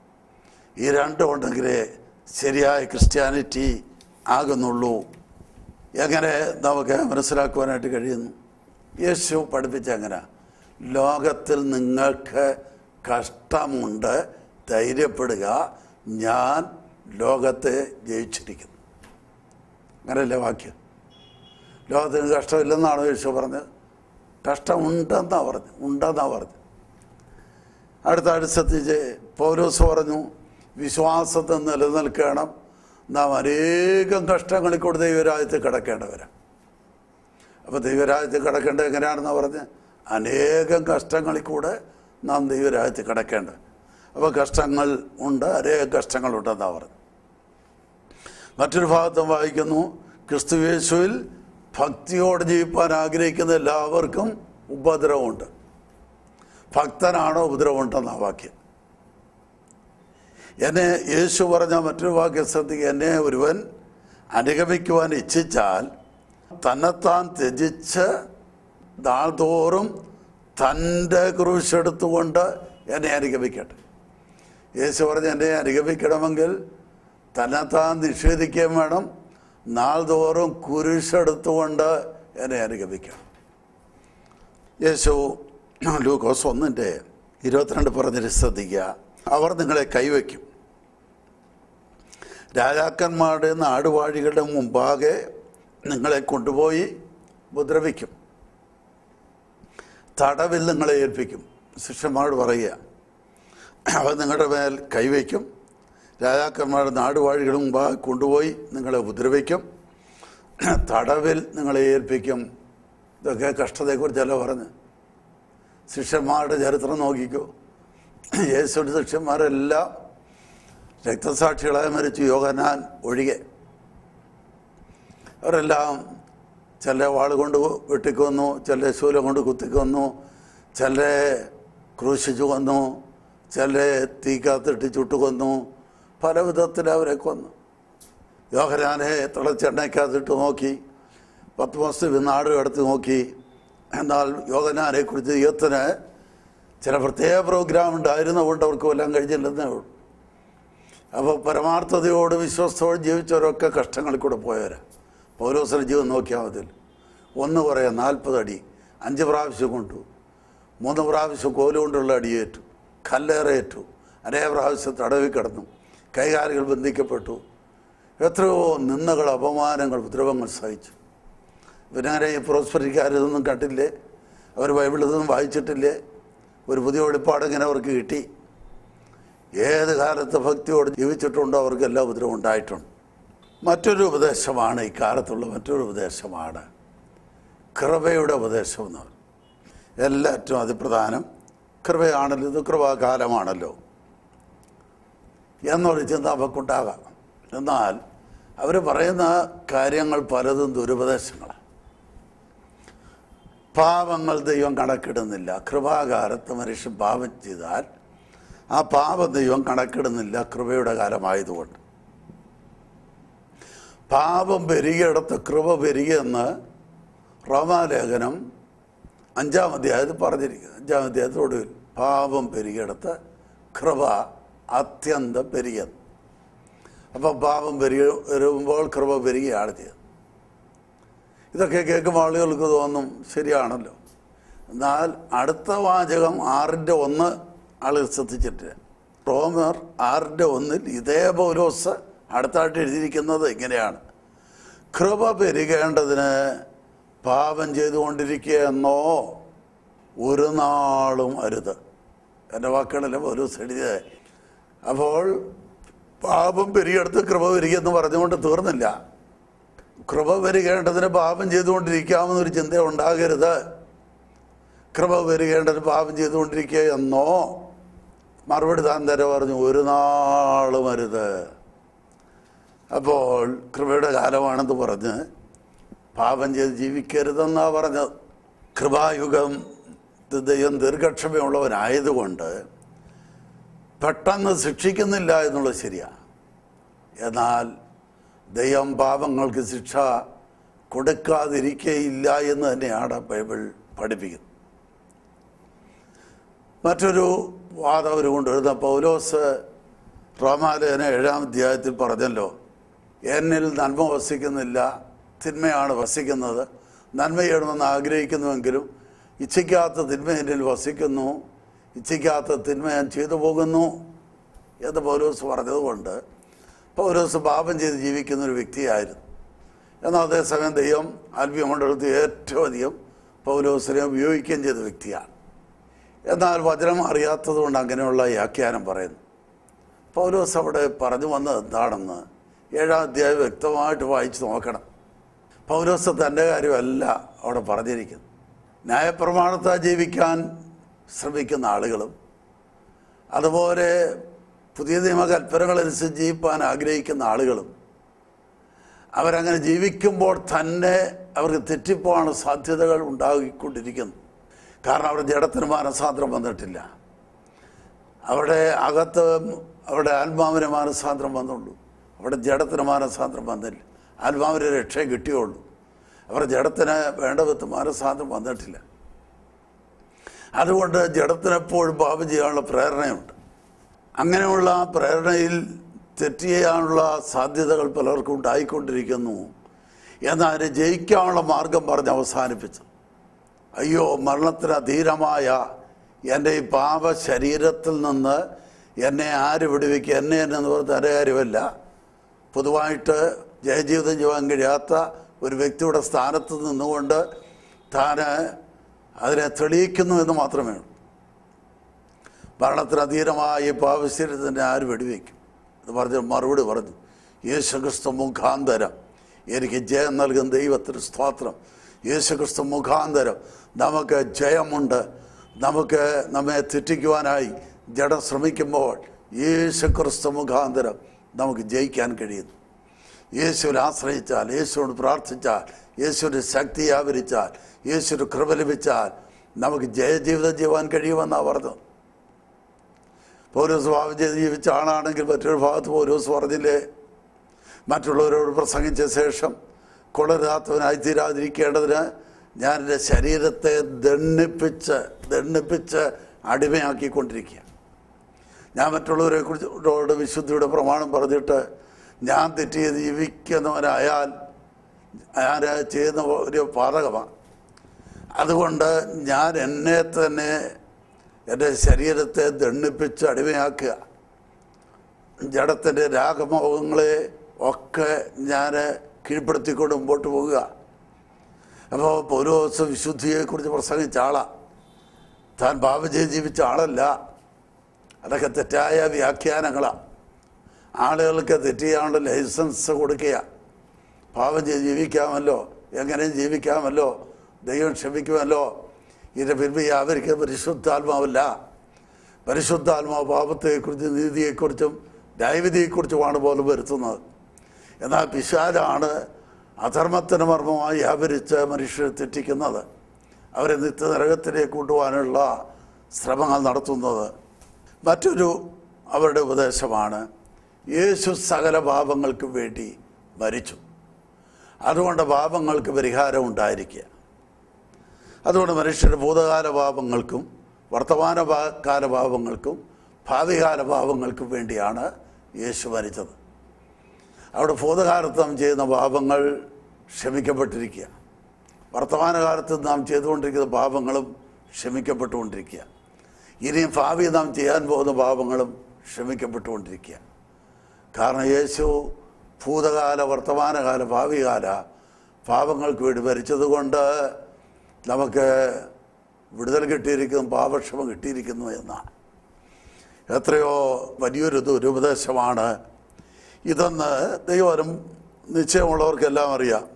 ഈ രണ്ടും ഉണ്ടെങ്കിലേ ശരിയായ ക്രിസ്ത്യാനിറ്റി ആകുന്നുള്ളൂ എങ്ങനെ നമുക്ക് മനസ്സിലാക്കുവാനായിട്ട് കഴിയുന്നു യേശു പഠിപ്പിച്ച എങ്ങനെ ലോകത്തിൽ നിങ്ങൾക്ക് കഷ്ടമുണ്ട് ധൈര്യപ്പെടുക ഞാൻ ലോകത്തെ ജയിച്ചിരിക്കുന്നു അങ്ങനെയല്ലേ വാക്യം ലോകത്തിന് കഷ്ടമില്ലെന്നാണ് യേശു പറഞ്ഞത് കഷ്ടമുണ്ടെന്നാണ് പറഞ്ഞു ഉണ്ടെന്നാണ് പറഞ്ഞു അടുത്ത അടുത്തെത്തിച്ച് പൗലോസ് പറഞ്ഞു വിശ്വാസത്തിൽ നിലനിൽക്കണം നാം അനേകം കഷ്ടങ്ങളിൽ കൂടി ദൈവരാജ്യത്തിൽ കിടക്കേണ്ടവരാണ് അപ്പോൾ ദൈവരാജ്യത്തിൽ കിടക്കേണ്ടത് എങ്ങനെയാണെന്ന് പറഞ്ഞ് അനേകം കഷ്ടങ്ങളിൽ കൂടെ നാം ദൈവരാജ്യത്തിൽ കിടക്കേണ്ടത് അപ്പോൾ കഷ്ടങ്ങൾ ഉണ്ട് അനേകം കഷ്ടങ്ങളുണ്ടെന്നാണ് പറഞ്ഞു മറ്റൊരു ഭാഗത്തും വായിക്കുന്നു ക്രിസ്തുവേശുവിൽ ഭക്തിയോടെ ജീവിപ്പാൻ ആഗ്രഹിക്കുന്ന എല്ലാവർക്കും ഉപദ്രവമുണ്ട് ഭക്തനാണോ ഉപദ്രവമുണ്ടെന്നാണ് വാക്യം എന്നെ യേശു പറഞ്ഞ മറ്റൊരു വാക്യം ശ്രദ്ധിക്കുക എന്നെ ഒരുവൻ അനുഗമിക്കുവാൻ ഇച്ഛിച്ചാൽ തന്നെത്താൻ ത്യജിച്ച് നാൾതോറും തൻ്റെ ക്രൂശെടുത്തുകൊണ്ട് എന്നെ അനുഗമിക്കട്ടെ യേശു പറഞ്ഞ് എന്നെ അനുഗമിക്കണമെങ്കിൽ തന്നെത്താൻ നിഷേധിക്കുകയും വേണം നാൾതോറും കുരിശെടുത്തുകൊണ്ട് എന്നെ അനുഗമിക്കണം യേശു ലൂക്കോസ് ഒന്നിൻ്റെ ഇരുപത്തിരണ്ട് പറഞ്ഞിട്ട് ശ്രദ്ധിക്കുക അവർ നിങ്ങളെ കൈവയ്ക്കും രാജാക്കന്മാരുടെ നാടുവാഴികളുടെ മുമ്പാകെ നിങ്ങളെ കൊണ്ടുപോയി ഉപദ്രവിക്കും തടവിൽ നിങ്ങളെ ഏൽപ്പിക്കും ശിഷ്യന്മാരോട് പറയുക അവൻ നിങ്ങളുടെ മേൽ കൈവയ്ക്കും രാജാക്കന്മാരുടെ നാടുവാഴികളും മുമ്പാകെ കൊണ്ടുപോയി നിങ്ങളെ ഉപദ്രവിക്കും തടവിൽ നിങ്ങളെ ഏൽപ്പിക്കും ഇതൊക്കെ കഷ്ടതയെക്കുറിച്ചല്ല പറഞ്ഞ് ശിഷ്യന്മാരുടെ ചരിത്രം നോക്കിക്കോ യേശുവിൻ്റെ ശിഷ്യന്മാരെല്ലാം രക്തസാക്ഷികളായി മരിച്ചു യോഗനാൻ ഒഴികെ അവരെല്ലാം ചില വാൾ കൊണ്ട് വെട്ടിക്കൊന്നു ചില ശൂലം കൊണ്ട് കുത്തിക്കൊന്നു ചില ക്രൂശിച്ചു കൊന്നു ചില തീക്കകത്തിട്ട് ചുട്ടു കൊന്നു പല വിധത്തിൽ അവരെ കൊന്നു യോഹനാനെ തിളച്ചെണ്ണയ്ക്കകത്തിട്ട് നോക്കി പത്ത് മാസത്തിൽ നാട് കടത്തി നോക്കി എന്നാൽ യോഗനാനെ കുറിച്ച് ദൈവത്തിന് ചില പ്രത്യേക പ്രോഗ്രാം ഉണ്ടായിരുന്നതുകൊണ്ട് അവർക്ക് കൊല്ലാൻ കഴിഞ്ഞില്ലെന്നേ ഉള്ളൂ അപ്പോൾ പരമാർത്ഥതയോട് വിശ്വസ്തയോട് ജീവിച്ചവരൊക്കെ കഷ്ടങ്ങളിൽ കൂടെ പോയവരാ പൗലോസിന്റെ ജീവൻ നോക്കിയാൽ മതി ഒന്ന് പറയാം നാൽപ്പത് അടി അഞ്ച് പ്രാവശ്യം കൊണ്ടു മൂന്ന് പ്രാവശ്യം കോലുകൊണ്ടുള്ള അടിയേറ്റു കല്ലേറേറ്റു അനേക പ്രാവശ്യം തടവി കിടന്നു കൈകാലുകൾ ബന്ധിക്കപ്പെട്ടു എത്രയോ നിന്ദകൾ അപമാനങ്ങൾ ഉപദ്രവങ്ങൾ സഹിച്ചു പിന്നെ അങ്ങനെ ഈ പ്രോസ്പെരിക്കാരിതൊന്നും കണ്ടില്ലേ അവർ ബൈബിളിൽ നിന്നും വായിച്ചിട്ടില്ലേ ഒരു പുതിയ വെളിപ്പാടിങ്ങനെ അവർക്ക് കിട്ടി ഏത് കാലത്ത് ഭക്തിയോട് ജീവിച്ചിട്ടുണ്ടോ അവർക്കെല്ലാം ഉപദ്രവം ഉണ്ടായിട്ടുണ്ട് മറ്റൊരു ഉപദേശമാണ് ഈ കാലത്തുള്ള മറ്റൊരു ഉപദേശമാണ് കൃപയുടെ ഉപദേശം എന്ന് പറയും എല്ലാറ്റും അതിപ്രധാനം കൃപയാണല്ലോ ഇത് കൃപാകാലമാണല്ലോ എന്നൊരു ചിന്ത അവർക്കുണ്ടാകാം എന്നാൽ അവർ പറയുന്ന കാര്യങ്ങൾ പലതും ദുരുപദേശങ്ങളാണ് പാപങ്ങൾ ദൈവം കണക്കിടുന്നില്ല കൃപാകാലത്ത് മനുഷ്യൻ പാപം ചെയ്താൽ ആ പാപം ദൈവം കണക്കിടുന്നില്ല കൃപയുടെ കാലമായതുകൊണ്ട് പാപം പെരുകിയിടത്ത് കൃപ പെരുകിയെന്ന് റോമാലേഖനം അഞ്ചാം അധ്യായത്തിൽ പറഞ്ഞിരിക്കുന്നു അഞ്ചാം അധ്യായത്തോടുവിൽ പാപം പെരുകിയിടത്ത് കൃപ അത്യന്തം പെരുകിയത് അപ്പോൾ പാപം പെരുകി വരുമ്പോൾ കൃപ പെരുകിയാണ് ചെയ്തത് ഇതൊക്കെ കേൾക്കുമ്പോൾ ആളുകൾക്ക് തോന്നും ശരിയാണല്ലോ എന്നാൽ അടുത്ത വാചകം ആറിൻ്റെ ഒന്ന് ആളുകൾ ശ്രദ്ധിച്ചിട്ടില്ല റോമർ ആറിൻ്റെ ഒന്നിൽ ഇതേ പൗലോസ് അടുത്തായിട്ട് എഴുതിയിരിക്കുന്നത് ഇങ്ങനെയാണ് കൃപ പെരുകേണ്ടതിന് പാപം ചെയ്തുകൊണ്ടിരിക്കുക എന്നോ ഒരു നാളും അരുത് എൻ്റെ വാക്കുകളിൽ പൗലോസ് എഴുതിയത് അപ്പോൾ പാപം പെരുകിയെടുത്ത് കൃപ പെരുകിയെന്ന് പറഞ്ഞുകൊണ്ട് തീർന്നില്ല കൃപ പെരുകേണ്ടതിന് പാപം ചെയ്തുകൊണ്ടിരിക്കാമെന്നൊരു ചിന്ത ഉണ്ടാകരുത് കൃപ പെരുകേണ്ടതിന് പാപം ചെയ്തുകൊണ്ടിരിക്കുക എന്നോ മറുപടി താൻ തര പറഞ്ഞു ഒരു നാളും അരുത് അപ്പോൾ കൃപയുടെ കാലമാണെന്ന് പറഞ്ഞ് പാപം ചെയ്ത് ജീവിക്കരുതെന്നാ പറഞ്ഞത് കൃപായുഗം ദൈവം ദീർഘക്ഷമയുള്ളവനായതുകൊണ്ട് പെട്ടെന്ന് ശിക്ഷിക്കുന്നില്ല എന്നുള്ളത് ശരിയാണ് എന്നാൽ ദൈവം പാപങ്ങൾക്ക് ശിക്ഷ കൊടുക്കാതിരിക്കയില്ല എന്ന് തന്നെയാണ് ബൈബിൾ പഠിപ്പിക്കുന്നത് മറ്റൊരു വാദം അവർ കൊണ്ടുവരുന്ന പൗലോസ് റോമാലേഖന ഏഴാം അധ്യായത്തിൽ പറഞ്ഞല്ലോ എന്നിൽ നന്മ വസിക്കുന്നില്ല തിന്മയാണ് വസിക്കുന്നത് നന്മ ചെയ്യണമെന്ന് ആഗ്രഹിക്കുന്നുവെങ്കിലും ഇച്ഛിക്കാത്ത തിന്മ എന്നിൽ വസിക്കുന്നു ഇച്ഛിക്കാത്ത തിന്മ ഞാൻ ചെയ്തു പോകുന്നു എന്ന് പൗലോസ് പറഞ്ഞതുകൊണ്ട് പൗലോസ് പാപം ചെയ്ത് ജീവിക്കുന്ന ഒരു വ്യക്തിയായിരുന്നു എന്നാൽ അതേസമയം ദൈവം ആത്മീയമണ്ഡലത്തിൽ ഏറ്റവും അധികം പൗലോസിനെ ഉപയോഗിക്കുകയും ചെയ്ത വ്യക്തിയാണ് എന്നാൽ വചനം അറിയാത്തതുകൊണ്ട് അങ്ങനെയുള്ള വ്യാഖ്യാനം പറയുന്നു പൗലോസ് അവിടെ പറഞ്ഞു വന്നത് എന്താണെന്ന് ഏഴാം അധ്യായം വ്യക്തമായിട്ട് വായിച്ച് നോക്കണം പൗലോസ് തൻ്റെ കാര്യമല്ല അവിടെ പറഞ്ഞിരിക്കുന്നത് ന്യായപ്രമാണത്താൽ ജീവിക്കാൻ ശ്രമിക്കുന്ന ആളുകളും അതുപോലെ പുതിയ നിയമകൽപ്പനകളനുസരിച്ച് ജീവിപ്പാൻ ആഗ്രഹിക്കുന്ന ആളുകളും അവരങ്ങനെ ജീവിക്കുമ്പോൾ തന്നെ അവർക്ക് തെറ്റിപ്പോവാണ് സാധ്യതകൾ ഉണ്ടാകിക്കൊണ്ടിരിക്കുന്നു കാരണം അവർ ജഡത്തിന് മാനസാന്തരം വന്നിട്ടില്ല അവിടെ അകത്ത് അവിടെ ആത്മാവിന് മാനസാന്തരം വന്നുള്ളൂ അവിടെ ജഡത്തിന് മാനസാന്തരം വന്നില്ല ആത്മാവിന് രക്ഷ കിട്ടിയുള്ളൂ അവർ ജഡത്തിന് വേണ്ട വിധത്ത് മാനസാന്തരം വന്നിട്ടില്ല അതുകൊണ്ട് ജഡത്തിനെപ്പോഴും പാപം ചെയ്യാനുള്ള പ്രേരണയുണ്ട് അങ്ങനെയുള്ള പ്രേരണയിൽ തെറ്റ് ചെയ്യാനുള്ള സാധ്യതകൾ പലർക്കും ഉണ്ടായിക്കൊണ്ടിരിക്കുന്നു എന്നാൽ ജയിക്കാനുള്ള മാർഗം പറഞ്ഞ് അവസാനിപ്പിച്ചു അയ്യോ മരണത്തിന് അധീരമായ എൻ്റെ ഈ പാപ ശരീരത്തിൽ നിന്ന് എന്നെ ആര് വിടുവിക്കുക എന്നെ എന്ന് പറഞ്ഞ തൻ്റെ കാര്യമല്ല പൊതുവായിട്ട് ജയജീവിതം ചെയ്യാൻ കഴിയാത്ത ഒരു വ്യക്തിയുടെ സ്ഥാനത്ത് നിന്നുകൊണ്ട് താൻ അതിനെ തെളിയിക്കുന്നു എന്ന് മാത്രമേ ഉള്ളൂ മരണത്തിന് അധീനമായ ഈ പാപശരീരത്തിനെ ആര് വെടിവെക്കും എന്ന് പറഞ്ഞ് മറുപടി പറഞ്ഞു യേശുക്രിസ്തു മുഖാന്തരം എനിക്ക് ജയം നൽകുന്ന ദൈവത്തിന് സ്തോത്രം യേശുക്രിസ്തു മുഖാന്തരം നമുക്ക് ജയമുണ്ട് നമുക്ക് നമ്മെ തെറ്റിക്കുവാനായി ജഡം ശ്രമിക്കുമ്പോൾ യേശുക്രിസ്തു മുഖാന്തരം നമുക്ക് ജയിക്കാൻ കഴിയുന്നു യേശുവിൽ ആശ്രയിച്ചാൽ യേശുവിനോട് പ്രാർത്ഥിച്ചാൽ യേശുവിൻ്റെ ശക്തി ആവരിച്ചാൽ യേശുവിന് കൃപ ലഭിച്ചാൽ നമുക്ക് ജയജീവിതം ചെയ്യുവാൻ കഴിയുമെന്നാണ് പറഞ്ഞത് പൗരസ് ഭാവം ചെയ്ത് ജീവിച്ച ആളാണെങ്കിൽ മറ്റൊരു ഭാഗത്ത് പൗരസ് പറഞ്ഞില്ലേ മറ്റുള്ളവരോട് പ്രസംഗിച്ച ശേഷം കൊളരാത്തവനായി തീരാതിരിക്കേണ്ടതിന് ഞാൻ എൻ്റെ ശരീരത്തെ ദണ്ണിപ്പിച്ച് ദണ്ണിപ്പിച്ച് അടിമയാക്കിക്കൊണ്ടിരിക്കുക ഞാൻ മറ്റുള്ളവരെ കുറിച്ചോട് വിശുദ്ധിയുടെ പ്രമാണം പറഞ്ഞിട്ട് ഞാൻ തെറ്റ് ചെയ്ത് ജീവിക്കുന്നവനായാൽ ഞാൻ ചെയ്യുന്ന ഒരു പാതകമാണ് അതുകൊണ്ട് ഞാൻ എന്നെ തന്നെ എൻ്റെ ശരീരത്തെ ദണ്ണിപ്പിച്ച് അടിമയാക്കുക ജഡത്തിൻ്റെ രാഗമോഹങ്ങളെ ഒക്കെ ഞാൻ കീഴ്പ്പെടുത്തിക്കൊണ്ട് മുമ്പോട്ട് പോവുക അപ്പോൾ പൗരോസ് വിശുദ്ധിയെക്കുറിച്ച് പ്രസംഗിച്ച ആളാണ് താൻ പാപം ചെയ്ത് ജീവിച്ച ആളല്ല അതൊക്കെ തെറ്റായ വ്യാഖ്യാനങ്ങളാണ് ആളുകൾക്ക് തെറ്റ് ചെയ്യാനുള്ള ലൈസൻസ് കൊടുക്കുക പാപം ചെയ്ത് ജീവിക്കാമല്ലോ എങ്ങനെയും ജീവിക്കാമല്ലോ ദൈവം ക്ഷമിക്കുമല്ലോ ഇതിൻ്റെ പിൻപ് അവർക്ക് പരിശുദ്ധാത്മാവല്ല പരിശുദ്ധാത്മാവ് പാപത്തെക്കുറിച്ചും നീതിയെക്കുറിച്ചും ന്യായവിധിയെക്കുറിച്ചുമാണ് പോലും വരുത്തുന്നത് എന്നാൽ പിശാലാണ് അധർമ്മത്തിന് മർമ്മമായി വ്യാപരിച്ച് മനുഷ്യരെ തെറ്റിക്കുന്നത് അവരെ നിത്യനരകത്തിലേക്ക് കൊണ്ടുപോകാനുള്ള ശ്രമങ്ങൾ നടത്തുന്നത് മറ്റൊരു അവരുടെ ഉപദേശമാണ് യേശു സകല പാപങ്ങൾക്കും വേണ്ടി മരിച്ചു അതുകൊണ്ട് പാപങ്ങൾക്ക് പരിഹാരം ഉണ്ടായിരിക്കുക അതുകൊണ്ട് മനുഷ്യരുടെ ഭൂതകാല പാപങ്ങൾക്കും വർത്തമാന പാ- കാല പാപങ്ങൾക്കും ഭാവികാല പാപങ്ങൾക്കും വേണ്ടിയാണ് യേശു മരിച്ചത് അവിടെ ഭൂതകാലത്ത് നാം ചെയ്യുന്ന പാപങ്ങൾ ക്ഷമിക്കപ്പെട്ടിരിക്കുക വർത്തമാനകാലത്ത് നാം ചെയ്തുകൊണ്ടിരിക്കുന്ന പാപങ്ങളും ക്ഷമിക്കപ്പെട്ടുകൊണ്ടിരിക്കുക ഇനിയും ഭാവി നാം ചെയ്യാൻ പോകുന്ന പാപങ്ങളും ക്ഷമിക്കപ്പെട്ടുകൊണ്ടിരിക്കുക കാരണം യേശു ഭൂതകാല വർത്തമാനകാല ഭാവികാല പാപങ്ങൾക്ക് വേണ്ടി മരിച്ചതുകൊണ്ട് നമുക്ക് വിടുതൽ കിട്ടിയിരിക്കുന്നു പാപക്ഷമം കിട്ടിയിരിക്കുന്നു എന്നാണ് എത്രയോ വലിയൊരു ദുരുപദേശമാണ് ഇതെന്ന് ദൈവം നിശ്ചയമുള്ളവർക്കെല്ലാം അറിയാം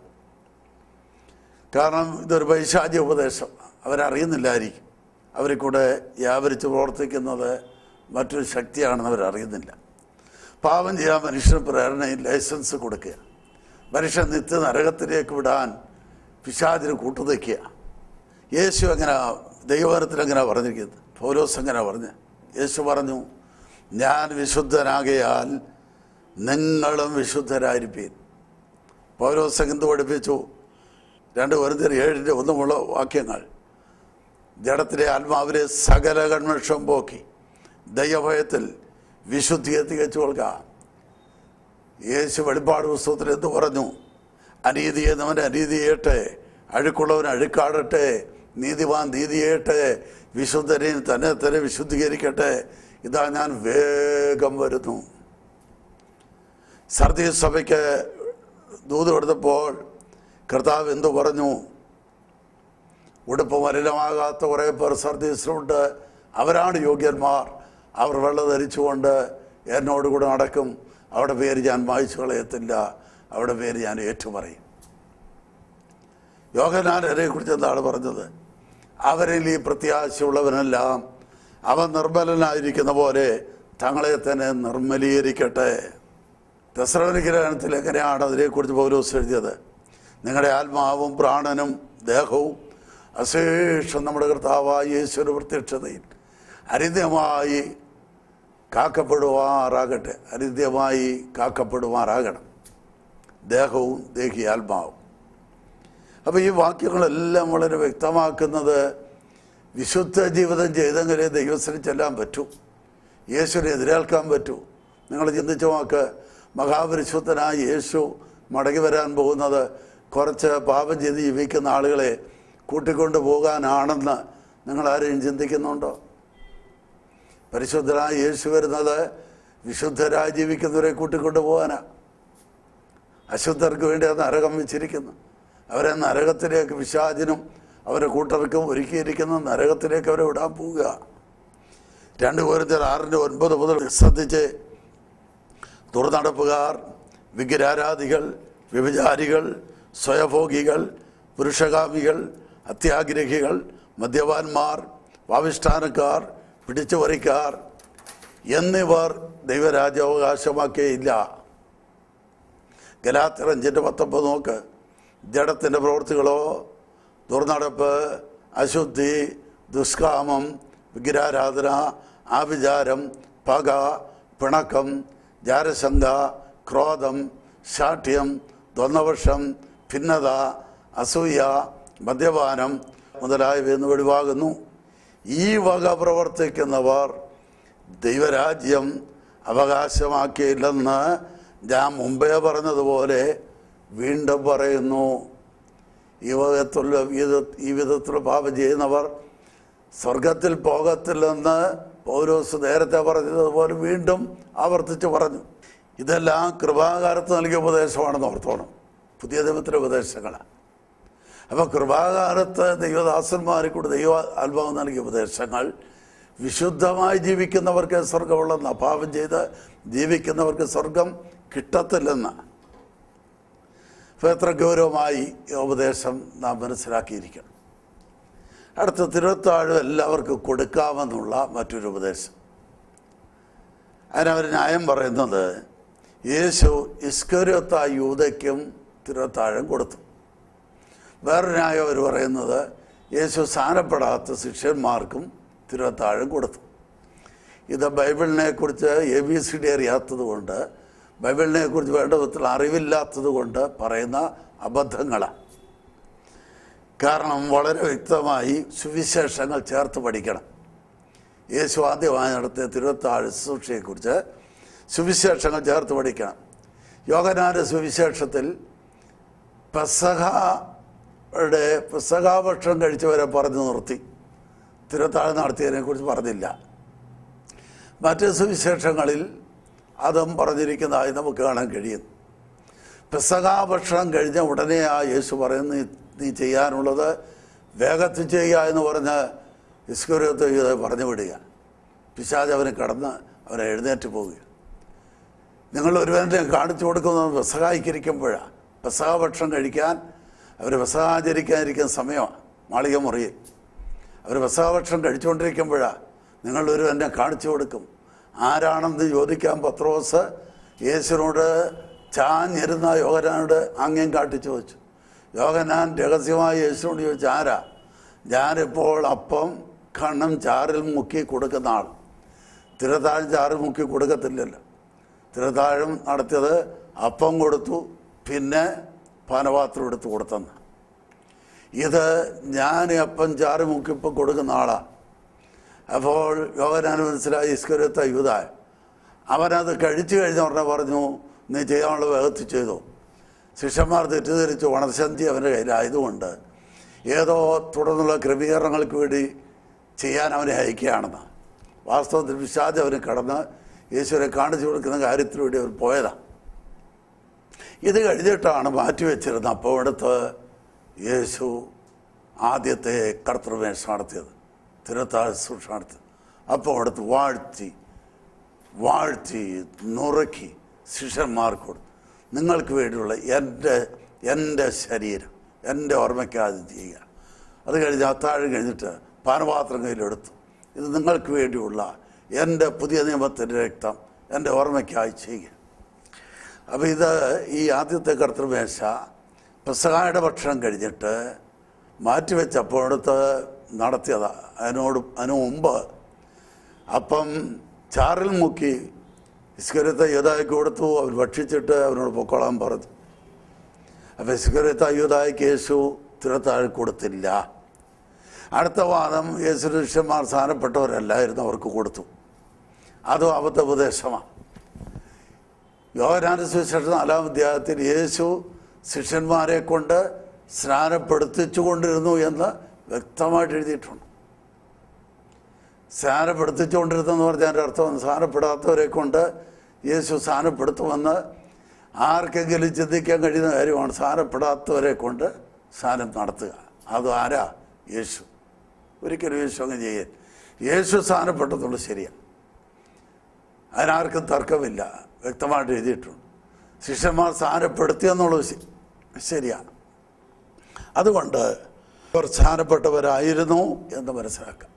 കാരണം ഇതൊരു പൈശാചി ഉപദേശം അവരറിയുന്നില്ലായിരിക്കും അവരെ കൂടെ വ്യാപരിച്ച് പ്രവർത്തിക്കുന്നത് മറ്റൊരു ശക്തിയാണെന്ന് അവരറിയുന്നില്ല പാപം ചെയ്യാൻ മനുഷ്യന് പ്രേരണയും ലൈസൻസ് കൊടുക്കുക മനുഷ്യൻ നിത്യ നരകത്തിലേക്ക് വിടാൻ പിശാചിന് കൂട്ടുനിൽക്കുക യേശു എങ്ങനെ ദൈവവനത്തിൽ എങ്ങനെ പറഞ്ഞിരിക്കുന്നത് പൗലോസ് എങ്ങനെ പറഞ്ഞ് യേശു പറഞ്ഞു ഞാൻ വിശുദ്ധനാകയാൽ നിങ്ങളും വിശുദ്ധരായിരിപ്പീൻ പൗലോസ് എന്ത് പഠിപ്പിച്ചു രണ്ട് വെറുതെ ഏഴിൻ്റെ ഒന്നുമുള്ള വാക്യങ്ങൾ ജഡത്തിലെ ആത്മാവിലെ സകല കൺവെൻഷം പോക്കി ദൈവഭയത്തിൽ വിശുദ്ധിയെ തികച്ചു കൊടുക്കുക യേശു വെളിപ്പാട് പുസ്തകത്തിൽ എന്ത് പറഞ്ഞു അനീതി എന്നവൻ അനീതി ചെയ്യട്ടെ അഴുക്കുള്ളവൻ അഴുക്കാടട്ടെ നീതിവാൻ നീതി ചെയ്യട്ടെ വിശുദ്ധനെ തന്നെ തന്നെ വിശുദ്ധീകരിക്കട്ടെ ഇതാ ഞാൻ വേഗം വരുന്നു സർദീസ് സഭയ്ക്ക് ദൂത് കൊടുത്തപ്പോൾ കർത്താവ് എന്തു പറഞ്ഞു ഉടുപ്പ് മലിനമാകാത്ത കുറേ പേർ സർദീസിലുണ്ട് അവരാണ് യോഗ്യന്മാർ അവർ വെള്ളം ധരിച്ചുകൊണ്ട് എന്നോടുകൂടെ നടക്കും അവിടെ പേര് ഞാൻ വായിച്ചു കളയത്തില്ല അവിടെ പേര് ഞാൻ ഏറ്റുപറയും യോഗനാനെ കുറിച്ച് എന്താണ് പറഞ്ഞത് അവരിൽ ഈ പ്രത്യാശയുള്ളവനെല്ലാം അവൻ നിർമ്മലനായിരിക്കുന്ന പോലെ തങ്ങളെ തന്നെ നിർമ്മലീകരിക്കട്ടെ ദസറവനിഗ്രഹണത്തിൽ എങ്ങനെയാണ് അതിനെക്കുറിച്ച് പൗലോസ് എഴുതിയത് നിങ്ങളുടെ ആത്മാവും പ്രാണനും ദേഹവും അശേഷം നമ്മുടെ കർത്താവായ യേശുവിൻ്റെ പ്രത്യക്ഷതയിൽ അരിദ്യമായി കാക്കപ്പെടുമാറാകട്ടെ അരിദ്യമായി കാക്കപ്പെടുമാറാകണം ദേഹവും ദേഹി ആത്മാവും അപ്പോൾ ഈ വാക്യങ്ങളെല്ലാം വളരെ വ്യക്തമാക്കുന്നത് വിശുദ്ധ ജീവിതം ചെയ്തെങ്കിലേ ദൈവത്തിന് ചെല്ലാൻ പറ്റൂ യേശുവിനെ എതിരേൽക്കാൻ പറ്റൂ നിങ്ങൾ ചിന്തിച്ച വാക്ക് മഹാപരിശുദ്ധനായ യേശു മടങ്ങി വരാൻ പോകുന്നത് കുറച്ച് പാപം ചെയ്ത് ജീവിക്കുന്ന ആളുകളെ കൂട്ടിക്കൊണ്ട് പോകാനാണെന്ന് നിങ്ങൾ ആരെയും ചിന്തിക്കുന്നുണ്ടോ പരിശുദ്ധനായ യേശു വരുന്നത് വിശുദ്ധരായി ജീവിക്കുന്നവരെ കൂട്ടിക്കൊണ്ട് പോകാനാ അശുദ്ധർക്ക് വേണ്ടി അത് നരകം വെച്ചിരിക്കുന്നു അവരെ നരകത്തിലേക്ക് വിശാചിനും അവരെ കൂട്ടർക്കും ഒരുക്കിയിരിക്കുന്ന നരകത്തിലേക്ക് അവരെ വിടാൻ പോവുക രണ്ട് കോരിന്തർ ആറിൻ്റെ ഒൻപത് മുതൽ ശ്രദ്ധിച്ച് ദുർനടപ്പുകാർ വിഗ്രഹാരാധികൾ വ്യഭിചാരികൾ സ്വയഭോഗികൾ പുരുഷകാമികൾ അത്യാഗ്രഹികൾ മദ്യപാന്മാർ വാവിഷ്ഠാനക്കാർ പിടിച്ചുപറിക്കാർ എന്നിവർ ദൈവരാജ്യാവകാശമാക്കിയില്ല ഗലാത്തിർ അഞ്ചിൻ്റെ പത്തൊമ്പത് നോക്ക് ജഡത്തിൻ്റെ പ്രവൃത്തികളോ ദുർനടപ്പ് അശുദ്ധി ദുഷ്കാമം വിഗ്രഹാരാധന ആവിചാരം പക പിണക്കം ജാരശങ്ക ക്രോധം ശാഠ്യം ദ്വന്ദ്വപക്ഷം ഭിന്നത അസൂയ മദ്യപാനം മുതലായവയെന്ന് വെളിവാകുന്നു ഈ വക പ്രവർത്തിക്കുന്നവർ ദൈവരാജ്യം അവകാശമാക്കിയില്ലെന്ന് ഞാൻ മുമ്പേ പറഞ്ഞതുപോലെ വീണ്ടും പറയുന്നു ഈ വിധത്തിലുള്ള വിധ- ഈ വിധത്തിലുള്ള പാപം ചെയ്യുന്നവർ സ്വർഗത്തിൽ പോകത്തില്ലെന്ന് പൗലോസ് നേരത്തെ പറഞ്ഞതുപോലെ വീണ്ടും ആവർത്തിച്ച് പറഞ്ഞു ഇതെല്ലാം കൃപാകാലത്ത് നൽകിയ ഉപദേശമാണെന്ന് ഓർത്തോണം പുതിയ ദൈവത്തിലെ ഉപദേശങ്ങളാണ് അപ്പോൾ കൃപാകാലത്ത് ദൈവദാസന്മാരെ കൂടി ദൈവ ആത്മാവ് നൽകിയ ഉപദേശങ്ങൾ വിശുദ്ധമായി ജീവിക്കുന്നവർക്ക് സ്വർഗമുള്ളെന്ന് അഭാവം ചെയ്ത് ജീവിക്കുന്നവർക്ക് സ്വർഗം കിട്ടത്തില്ലെന്ന് അപ്പോൾ എത്ര ഗൗരവമായി ഈ ഉപദേശം നാം മനസ്സിലാക്കിയിരിക്കണം അടുത്ത തിരുവത്താഴും എല്ലാവർക്കും കൊടുക്കാമെന്നുള്ള മറ്റൊരു ഉപദേശം അതിനവർ ന്യായം പറയുന്നത് യേശു ഇസ്കരിയത്ത യൂതയ്ക്കും തിരുവത്താഴം കൊടുത്തു വേറൊരു ന്യായം അവർ പറയുന്നത് യേശു സ്ഥാനപ്പെടാത്ത ശിഷ്യന്മാർക്കും തിരുവത്താഴം കൊടുത്തു ഇത് ബൈബിളിനെ കുറിച്ച് എ ബി സി ഡി അറിയാത്തത് കൊണ്ട് ബൈബിളിനെ കുറിച്ച് വേണ്ട വിധത്തിൽ അറിവില്ലാത്തത് കൊണ്ട് പറയുന്ന അബദ്ധങ്ങളാണ് കാരണം വളരെ വ്യക്തമായി സുവിശേഷങ്ങൾ ചേർത്ത് പഠിക്കണം യേശു ആദ്യമായി നടത്തിയ തിരുവത്താഴ് ശുശ്രൂഷയെക്കുറിച്ച് സുവിശേഷങ്ങൾ ചേർത്ത് പഠിക്കണം യോഗനാന്റെ സുവിശേഷത്തിൽ പെസഹയുടെ പെസഹാഭക്ഷണം കഴിച്ചവരെ പറഞ്ഞു നിർത്തി തിരുവത്താഴ് നടത്തിയതിനെക്കുറിച്ച് പറഞ്ഞില്ല മറ്റ് സുവിശേഷങ്ങളിൽ അതും പറഞ്ഞിരിക്കുന്നതായി നമുക്ക് കാണാൻ കഴിയും പെസഹാഭക്ഷണം കഴിഞ്ഞ ഉടനെ ആ യേശു പറയുന്നു "നീ- നീ ചെയ്യാനുള്ളത് വേഗത്തിൽ ചെയ്യുക എന്ന് പറഞ്ഞ് ഇസ്കുരത്ത് ഇത് പറഞ്ഞു വിടുക പിശാജ് അവനെ കടന്ന് അവനെ എഴുന്നേറ്റ് പോവുക നിങ്ങൾ ഒരുവനെ കാണിച്ചു കൊടുക്കുന്നത് പെസഹായിക്കിരിക്കുമ്പോഴാണ് പെസഹ ഭക്ഷണം കഴിക്കാൻ അവർ പെസഹ ആചരിക്കാനിരിക്കുന്ന സമയമാണ് മാളിക മുറിയിൽ അവർ പെസഹ ഭക്ഷണം കഴിച്ചുകൊണ്ടിരിക്കുമ്പോഴാണ് നിങ്ങൾ ഒരുവനെ കാണിച്ചു കൊടുക്കും ആരാണെന്ന് ചോദിക്കാൻ പത്രോസ് യേശുവിനോട് ചാഞ്ഞിരുന്ന യോഗനാനോട് ആംഗ്യം കാട്ടി ചോദിച്ചു യോഗനാൻ രഹസ്യമായി യേശുവിനോട് ചോദിച്ചു ആരാ ഞാനിപ്പോൾ അപ്പം കണ്ണം ചാറിൽ മുക്കി കൊടുക്കുന്ന ആൾ തിരതാഴം ചാറിൽ മുക്കി കൊടുക്കത്തില്ലല്ലോ തിരതാഴം നടത്തിയത് അപ്പം കൊടുത്തു പിന്നെ പാനപാത്രം എടുത്ത് കൊടുത്തെന്ന് ഇത് ഞാൻ അപ്പം ചാറ് മുക്കിപ്പം കൊടുക്കുന്ന ആളാണ് അപ്പോൾ യോഗനാൻ മനസ്സിലായി ഇസ്കരത്ത യൂതായ അവനത് കഴിച്ചു കഴിഞ്ഞ ഉടനെ പറഞ്ഞു നീ ചെയ്യാനുള്ള വേഗത്തിൽ ചെയ്തു ശിഷ്യന്മാർ തെറ്റിദ്ധരിച്ചു വണസന്ധി അവൻ്റെ കയ്യിലായതുകൊണ്ട് ഏതോ തുടർന്നുള്ള ക്രമീകരണങ്ങൾക്ക് വേണ്ടി ചെയ്യാൻ അവനെ അയക്കുകയാണെന്ന് വാസ്തവത്തിൽ വിഷാദം അവന് കടന്ന് യേശുവിനെ കാണിച്ചു കൊടുക്കുന്ന കാര്യത്തിന് വേണ്ടി അവർ പോയതാണ് ഇത് കഴിഞ്ഞിട്ടാണ് മാറ്റിവെച്ചിരുന്നത് അപ്പോൾ എടുത്ത് യേശു ആദ്യത്തെ കർത്തൃമേഷ നടത്തിയത് തിരുത്താഴ് സൂക്ഷ നടത്തിയത് അപ്പോൾ അടുത്ത് വാഴ്ത്തി വാഴ്ത്തി നുറുക്കി ശിഷ്യന്മാർക്ക് കൊടുത്തു നിങ്ങൾക്ക് വേണ്ടിയുള്ള എൻ്റെ എൻ്റെ ശരീരം എൻ്റെ ഓർമ്മയ്ക്കാതെ ചെയ്യുക അത് കഴിഞ്ഞ് അത്താഴം കഴിഞ്ഞിട്ട് പാനപാത്രം കയ്യിലെടുത്തു ഇത് നിങ്ങൾക്ക് വേണ്ടിയുള്ള എൻ്റെ പുതിയ നിയമത്തിൻ്റെ രക്തം എൻ്റെ ഓർമ്മയ്ക്കായി ചെയ്യുക അപ്പോൾ ഇത് ഈ ആദ്യത്തെ കർത്തൃമേശ പെസഹായുടെ ഭക്ഷണം കഴിഞ്ഞിട്ട് മാറ്റിവെച്ചപ്പോൾ അടുത്ത് നടത്തിയതാ അതിനോട് അതിനു മുമ്പ് അപ്പം ചാറിൽ മുക്കി ഇസ്കരത്തെ യൂതായ്ക്ക് കൊടുത്തു അവർ ഭക്ഷിച്ചിട്ട് അവനോട് പൊക്കോളാൻ പറഞ്ഞു അപ്പം ഇസ്കരത്തെ യൂതായ്ക്ക് യേശു തിരത്താഴ് കൊടുത്തില്ല അടുത്ത വാദം യേശു ശിഷ്യന്മാർ സ്ഥാനപ്പെട്ടവരല്ലായിരുന്നു അവർക്ക് കൊടുത്തു അതും അബദ്ധ ഉപദേശമാണ് യോഹനാന്റെ സുവിശേഷം നാലാം അധ്യായത്തിൽ യേശു ശിഷ്യന്മാരെ കൊണ്ട് സ്നാനപ്പെടുത്തിച്ചു കൊണ്ടിരുന്നു എന്ന് വ്യക്തമായിട്ട് എഴുതിയിട്ടുണ്ട് സ്നാനപ്പെടുത്തിച്ചുകൊണ്ടിരുന്നെന്ന് പറഞ്ഞാൽ എൻ്റെ അർത്ഥം സ്നാനപ്പെടാത്തവരെ കൊണ്ട് യേശു സ്നാനപ്പെടുത്തുമെന്ന് ആർക്കെങ്കിലും ചിന്തിക്കാൻ കഴിയുന്ന കാര്യമാണ് സ്നാനപ്പെടാത്തവരെ കൊണ്ട് സ്നാനം നടത്തുക അത് ആരാ യേശു ഒരിക്കലും യേശു അങ്ങ് ചെയ്യൻ യേശു സ്ഥാനപ്പെട്ടെന്നുള്ളത് ശരിയാണ് അതിനാർക്കും തർക്കമില്ല വ്യക്തമായിട്ട് എഴുതിയിട്ടുണ്ട് ശിഷ്യന്മാർ സ്ഥാനപ്പെടുത്തിയെന്നുള്ളത് ശ- ശരിയാണ് അതുകൊണ്ട് അവർ സ്ഥാനപ്പെട്ടവരായിരുന്നു എന്ന് മനസ്സിലാക്കാം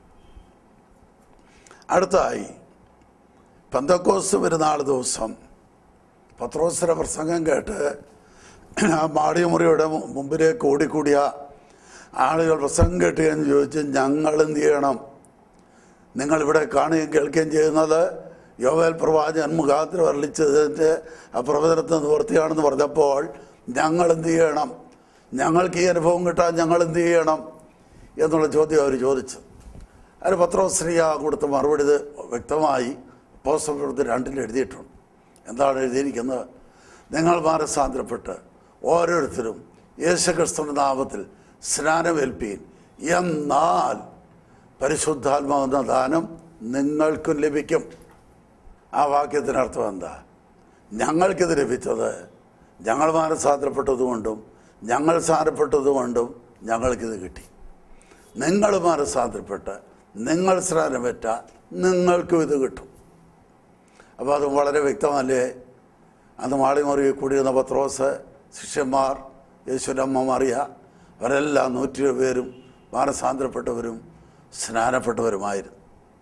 അടുത്തതായി പന്തക്കോസ് പെരുന്നാൾ ദിവസം പത്രോസിന്റെ പ്രസംഗം കേട്ട് ആ മാടിമുറിയുടെ മു- മുമ്പിലേക്ക് ഓടിക്കൂടിയ ആളുകൾ പ്രസംഗം കേട്ട് എന്ന് ചോദിച്ച് ഞങ്ങൾ എന്ത് ചെയ്യണം നിങ്ങളിവിടെ കാണുകയും കേൾക്കുകയും ചെയ്യുന്നത് യോവേൽ പ്രവാചകൻ മുഖാന്തരം അരളിച്ചതിൻ്റെ ആ പ്രവചനത്തിന് നിവൃത്തിയാണെന്ന് പറഞ്ഞപ്പോൾ ഞങ്ങൾ എന്ത് ചെയ്യണം ഞങ്ങൾക്ക് ഈ അനുഭവം കിട്ടാൻ ഞങ്ങൾ എന്ത് ചെയ്യണം എന്നുള്ള ചോദ്യം അവർ ചോദിച്ചു അതിന് പത്രോശ്രീയ കൊടുത്ത മറുപടി ഇത് വ്യക്തമായി പോസ്റ്റപ്രവൃത്തി രണ്ടിൽ എഴുതിയിട്ടുണ്ട് എന്താണ് എഴുതിയിരിക്കുന്നത് നിങ്ങൾ മാനസാന്തരപ്പെട്ട് ഓരോരുത്തരും യേശുക്രിസ്തുവിന്റെ നാമത്തിൽ സ്നാനമേൽപ്പീൻ എന്നാൽ പരിശുദ്ധാത്മാവെന്ന ദാനം നിങ്ങൾക്കും ലഭിക്കും ആ വാക്യത്തിനർത്ഥം എന്താ ഞങ്ങൾക്കിത് ലഭിച്ചത് ഞങ്ങൾ മാനസാന്തരപ്പെട്ടതുകൊണ്ടും ഞങ്ങൾ സ്ഥാനപ്പെട്ടതുകൊണ്ടും ഞങ്ങൾക്കിത് കിട്ടി നിങ്ങൾ മാനസാന്തരപ്പെട്ട് നിങ്ങൾ സ്നാനമേറ്റ നിങ്ങൾക്കും ഇത് കിട്ടും അപ്പോൾ അത് വളരെ വ്യക്തമല്ലേ അന്ന് മാളിമുറി കൂടിയിരുന്ന പത്രോസ് ശിഷ്യന്മാർ യേശുവിൻ്റെ അമ്മ മറിയ അവരെല്ലാം നൂറ്റി പേരും മാനസാന്തരപ്പെട്ടവരും സ്നാനപ്പെട്ടവരുമായിരുന്നു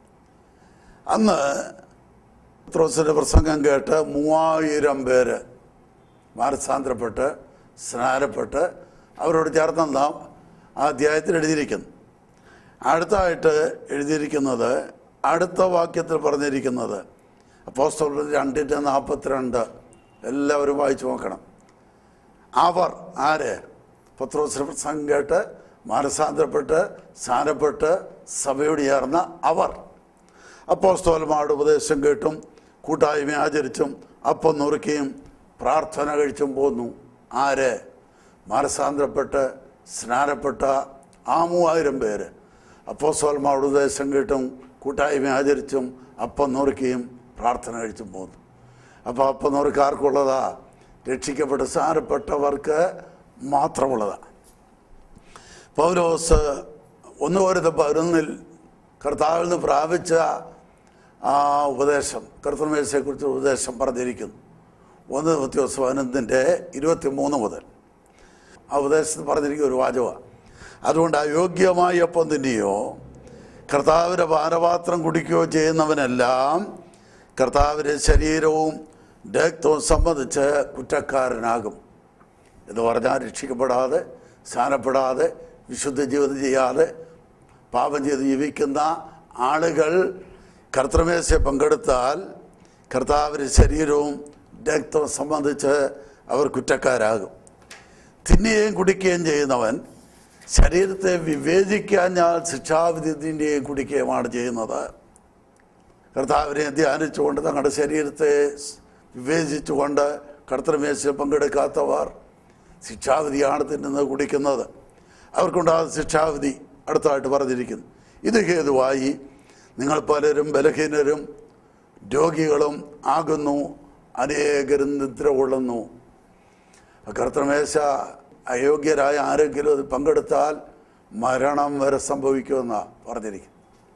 അന്ന് പത്രോസിൻ്റെ പ്രസംഗം കേട്ട് മൂവായിരം പേര് മാനസാന്തരപ്പെട്ട് സ്നാനപ്പെട്ട് അവരോട് ചേർന്ന് നാം ആ അധ്യായത്തിൽ എഴുതിയിരിക്കുന്നു അടുത്തായിട്ട് എഴുതിയിരിക്കുന്നത് അടുത്ത വാക്യത്തിൽ പറഞ്ഞിരിക്കുന്നത് അപ്പോസ്തലർ രണ്ടിൻ്റെ നാൽപ്പത്തിരണ്ട് എല്ലാവരും വായിച്ചു നോക്കണം അവർ ആര് പത്രോസിന് പ്രസംഗം കേട്ട് മാനസാന്തരപ്പെട്ട് സ്ഥാനപ്പെട്ട് സഭയോട് ചേർന്ന അവർ അപ്പോസ്തോലന്മാരുടെ ഉപദേശം കേട്ടും കൂട്ടായ്മ ആചരിച്ചും അപ്പം നുറുക്കിയും പ്രാർത്ഥന കഴിച്ചും പോന്നു ആര് മാനസാന്തരപ്പെട്ട് സ്നാനപ്പെട്ട ആ മൂവായിരം പേര് അപ്പോസ്തോലന്മാരുടെ ഉപദേശം കേട്ടും കൂട്ടായ്മ ആചരിച്ചും അപ്പം നുറുക്കിയും പ്രാർത്ഥന കഴിച്ചും പോന്നു അപ്പോൾ അപ്പം നുറുക്ക് ആർക്കുള്ളതാ രക്ഷിക്കപ്പെട്ട് സ്നാനപ്പെട്ടവർക്ക് മാത്രമുള്ളതാണ് പൗലോസ് ഒന്ന് പോരത്തെ പതിനൊന്നിൽ കർത്താവിൽ നിന്ന് പ്രാപിച്ച ആ ഉപദേശം കർത്തമേശയെക്കുറിച്ച് ഉപദേശം പറഞ്ഞിരിക്കുന്നു ഒന്ന് വ്യത്യാസം പതിനൊന്നിൻ്റെ ഇരുപത്തി മൂന്ന് മുതൽ ആ ഉപദേശത്തിൽ പറഞ്ഞിരിക്കുന്ന ഒരു വാചകമാണ് അതുകൊണ്ട് അയോഗ്യമായ ഒപ്പം തിന്നുകയോ കർത്താവിൻ്റെ പാനപാത്രം കുടിക്കുകയോ ചെയ്യുന്നവനെല്ലാം കർത്താവിൻ്റെ ശരീരവും രക്തവും സംബന്ധിച്ച് കുറ്റക്കാരനാകും എന്ന് പറഞ്ഞാൽ രക്ഷിക്കപ്പെടാതെ സ്ഥാനപ്പെടാതെ വിശുദ്ധ ജീവിതം ചെയ്യാതെ പാപം ചെയ്ത് ജീവിക്കുന്ന ആളുകൾ കർത്തമേശയെ പങ്കെടുത്താൽ കർത്താവിൻ്റെ ശരീരവും രക്തവും സംബന്ധിച്ച് അവർ കുറ്റക്കാരാകും തിന്നുകയും കുടിക്കുകയും ചെയ്യുന്നവൻ ശരീരത്തെ വിവേചിക്കാൻ ഞാൻ ശിക്ഷാവിധി തിന്നുകയും കുടിക്കുകയുമാണ് ചെയ്യുന്നത് കർത്താവിനെ ധ്യാനിച്ചുകൊണ്ട് തങ്ങളുടെ ശരീരത്തെ വിവേചിച്ചുകൊണ്ട് കർത്തൃമേശയിൽ പങ്കെടുക്കാത്തവർ ശിക്ഷാവിധിയാണ് തിന്നുന്നത് കുടിക്കുന്നത് അവർക്കുണ്ടാകുന്ന ശിക്ഷാവിധി അടുത്തായിട്ട് പറഞ്ഞിരിക്കുന്നു ഇത് ഹേതുവായി നിങ്ങൾ പലരും ബലഹീനരും രോഗികളും ആകുന്നു അനേകരും നിദ്ര കൊള്ളുന്നു കർത്തമേശ അയോഗ്യരായ ആരെങ്കിലും അത് പങ്കെടുത്താൽ മരണം വരെ സംഭവിക്കുമെന്നാണ് പറഞ്ഞിരിക്കുന്നത്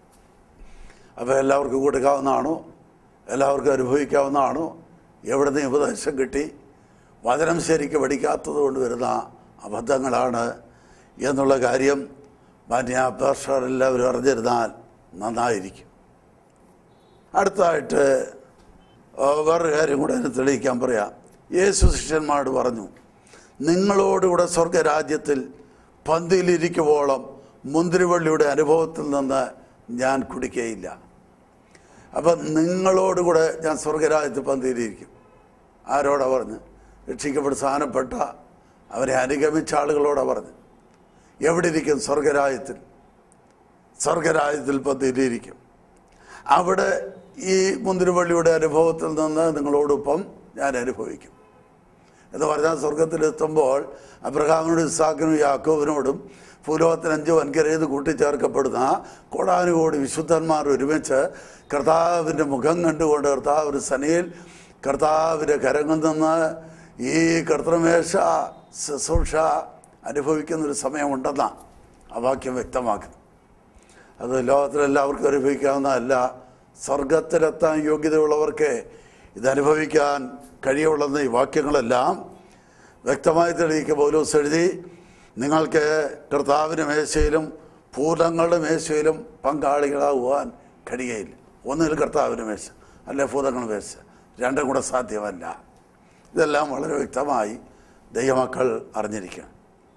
അപ്പോൾ എല്ലാവർക്കും കൊടുക്കാവുന്നതാണോ എല്ലാവർക്കും അനുഭവിക്കാവുന്നതാണോ എവിടെ നിന്ന് ഉപദേശം കിട്ടി വചനം ശരിക്ക് പഠിക്കാത്തത് കൊണ്ട് വരുന്ന അബദ്ധങ്ങളാണ് എന്നുള്ള കാര്യം മാന്യാപേക്ഷകരെല്ലാവരും അറിഞ്ഞിരുന്നാൽ നന്നായിരിക്കും അടുത്തതായിട്ട് ആ, വേറൊരു കാര്യം കൂടെ അതിന് തെളിയിക്കാൻ പറയാം യേശു ശിഷ്യന്മാരോട് പറഞ്ഞു നിങ്ങളോടുകൂടെ സ്വർഗരാജ്യത്തിൽ പന്തിയിലിരിക്കുവോളം മുന്തിരിവള്ളിയുടെ അനുഭവത്തിൽ നിന്ന് ഞാൻ കുടിക്കുകയില്ല അപ്പം നിങ്ങളോടുകൂടെ ഞാൻ സ്വർഗരാജ്യത്തിൽ പന്തിയിലിരിക്കും ആരോടാ പറഞ്ഞ് രക്ഷിക്കപ്പെട്ട് സ്ഥാനപ്പെട്ട അവരെ അനുഗമിച്ച ആളുകളോടാ പറഞ്ഞു എവിടെ ഇരിക്കും സ്വർഗരാജ്യത്തിൽ സ്വർഗരാജ്യത്തിൽ പന്തിയിലിരിക്കും അവിടെ ഈ മുന്തിരിവള്ളിയുടെ അനുഭവത്തിൽ നിന്ന് നിങ്ങളോടൊപ്പം ഞാൻ അനുഭവിക്കും എന്ന് പറഞ്ഞാൽ സ്വർഗത്തിലെത്തുമ്പോൾ അബ്രഹാമിനോടും ഇസാക്കിനും യാക്കോബിനോടും ഭൂലോകത്തിന് അഞ്ച് വൻകരയിൽ കൂട്ടിച്ചേർക്കപ്പെടുന്ന കോടാനുകോടി വിശുദ്ധന്മാർ ഒരുമിച്ച് കർത്താവിൻ്റെ മുഖം കണ്ടുകൊണ്ട് കർത്താവ് സനയിൽ കർത്താവിൻ്റെ കരങ്ങളിൽ നിന്ന് ഈ കർത്തമേശ ശുശ്രൂഷ അനുഭവിക്കുന്നൊരു സമയമുണ്ടെന്നാണ് ആ വാക്യം വ്യക്തമാക്കുന്നത് അത് ലോകത്തിലെല്ലാവർക്കും അനുഭവിക്കാവുന്നതല്ല സ്വർഗത്തിലെത്താൻ യോഗ്യതയുള്ളവർക്ക് ഇതനുഭവിക്കാൻ കഴിയുള്ളെന്ന് ഈ വാക്യങ്ങളെല്ലാം വ്യക്തമായി തെളിയിക്കുക പൗലോസ് എഴുതി നിങ്ങൾക്ക് കർത്താവിൻ്റെ മേശയിലും ഭൂതങ്ങളുടെ മേശയിലും പങ്കാളികളാകുവാൻ കഴിയുകയില്ല ഒന്നുകിൽ കർത്താവിൻ്റെ മേശ അല്ലെ ഭൂതങ്ങളുടെ മേശ രണ്ടും കൂടെ സാധ്യമല്ല ഇതെല്ലാം വളരെ വ്യക്തമായി ദൈവമക്കൾ അറിഞ്ഞിരിക്കണം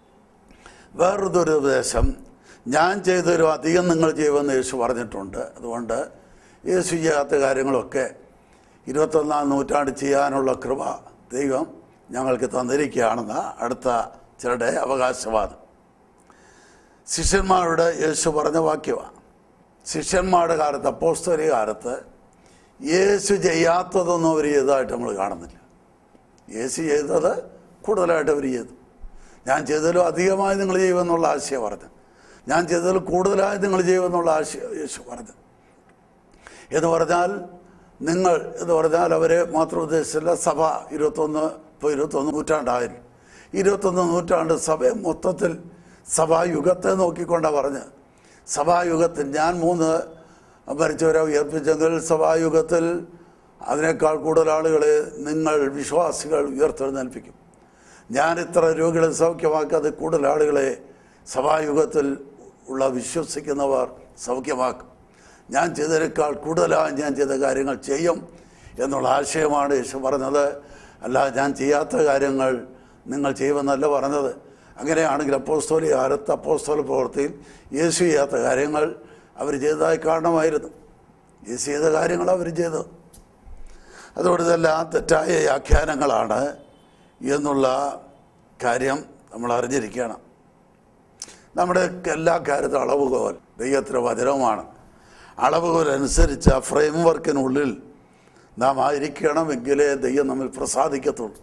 വേറൊരു ഉപദേശം ഞാൻ ചെയ്തൊരു അധികം നിങ്ങൾ ചെയ്യുമെന്ന് യേശു പറഞ്ഞിട്ടുണ്ട് അതുകൊണ്ട് യേശു ചെയ്യാത്ത കാര്യങ്ങളൊക്കെ ഇരുപത്തൊന്നാം നൂറ്റാണ്ട് ചെയ്യാനുള്ള കൃപ ദൈവം ഞങ്ങൾക്ക് തന്നിരിക്കുകയാണെന്ന അടുത്ത ചിലരുടെ അവകാശവാദം ശിഷ്യന്മാരുടെ യേശു പറഞ്ഞ വാക്യമാണ് ശിഷ്യന്മാരുടെ കാലത്ത് അപ്പോസ്തോലിക കാലത്ത് യേശു ചെയ്യാത്തതൊന്നും അവർ ചെയ്തതായിട്ട് നമ്മൾ കാണുന്നില്ല യേശു ചെയ്തത് കൂടുതലായിട്ട് അവർ ചെയ്തു ഞാൻ ചെയ്തതിലും അധികമായി നിങ്ങൾ ചെയ്യുമെന്നുള്ള ആശയം പറഞ്ഞു ഞാൻ ചെയ്തതിൽ കൂടുതലായി നിങ്ങൾ ചെയ്യുമെന്നുള്ള ആശയം യേശു പറഞ്ഞു എന്ന് പറഞ്ഞാൽ നിങ്ങൾ എന്ന് പറഞ്ഞാൽ അവരെ മാത്രം ഉദ്ദേശിച്ചില്ല സഭ ഇരുപത്തൊന്ന് ഇപ്പോൾ ഇരുപത്തൊന്ന് നൂറ്റാണ്ടായിരുന്നു ഇരുപത്തൊന്ന് നൂറ്റാണ്ട് സഭ മൊത്തത്തിൽ സഭായുഗത്തെ നോക്കിക്കൊണ്ടാണ് പറഞ്ഞ് സഭായുഗത്തിൽ ഞാൻ മൂന്ന് മരിച്ചവരെ ഉയർപ്പിച്ചെങ്കിൽ സഭായുഗത്തിൽ അതിനേക്കാൾ കൂടുതൽ ആളുകളെ നിങ്ങൾ വിശ്വാസികൾ ഉയർത്തെഴുന്നേൽപ്പിക്കും ഞാൻ ഇത്ര രോഗികളെ സൗഖ്യമാക്കാതെ കൂടുതൽ ആളുകളെ സഭായുഗത്തിൽ ഉള്ള വിശ്വസിക്കുന്നവർ സൗഖ്യമാക്കും ഞാൻ ചെയ്തതിനേക്കാൾ കൂടുതലായി ഞാൻ ചെയ്ത കാര്യങ്ങൾ ചെയ്യും എന്നുള്ള ആശയമാണ് യേശു പറഞ്ഞത് അല്ല ഞാൻ ചെയ്യാത്ത കാര്യങ്ങൾ നിങ്ങൾ ചെയ്യുമെന്നല്ല പറഞ്ഞത് അങ്ങനെയാണെങ്കിൽ അപ്പോസ്തോലി കാലത്ത് അപ്പോസ്തോല പ്രവൃത്തിയിൽ യേശു ചെയ്യാത്ത കാര്യങ്ങൾ അവർ ചെയ്തതായി കാണണമായിരുന്നു യേശു ചെയ്ത കാര്യങ്ങൾ അവർ ചെയ്തത് അതുകൊണ്ട് ഇതെല്ലാം തെറ്റായ വ്യാഖ്യാനങ്ങളാണ് എന്നുള്ള കാര്യം നമ്മൾ അറിഞ്ഞിരിക്കണം നമ്മുടെ എല്ലാ കാര്യത്തിലും അളവുകോൽ ദൈവത്തിൻ്റെ വചനവുമാണ് അളവുകോൽ അനുസരിച്ച് ആ ഫ്രെയിം വർക്കിനുള്ളിൽ നാം ആയിരിക്കണമെങ്കിലേ ദൈവം നമ്മിൽ പ്രസാദിക്കത്തുള്ളൂ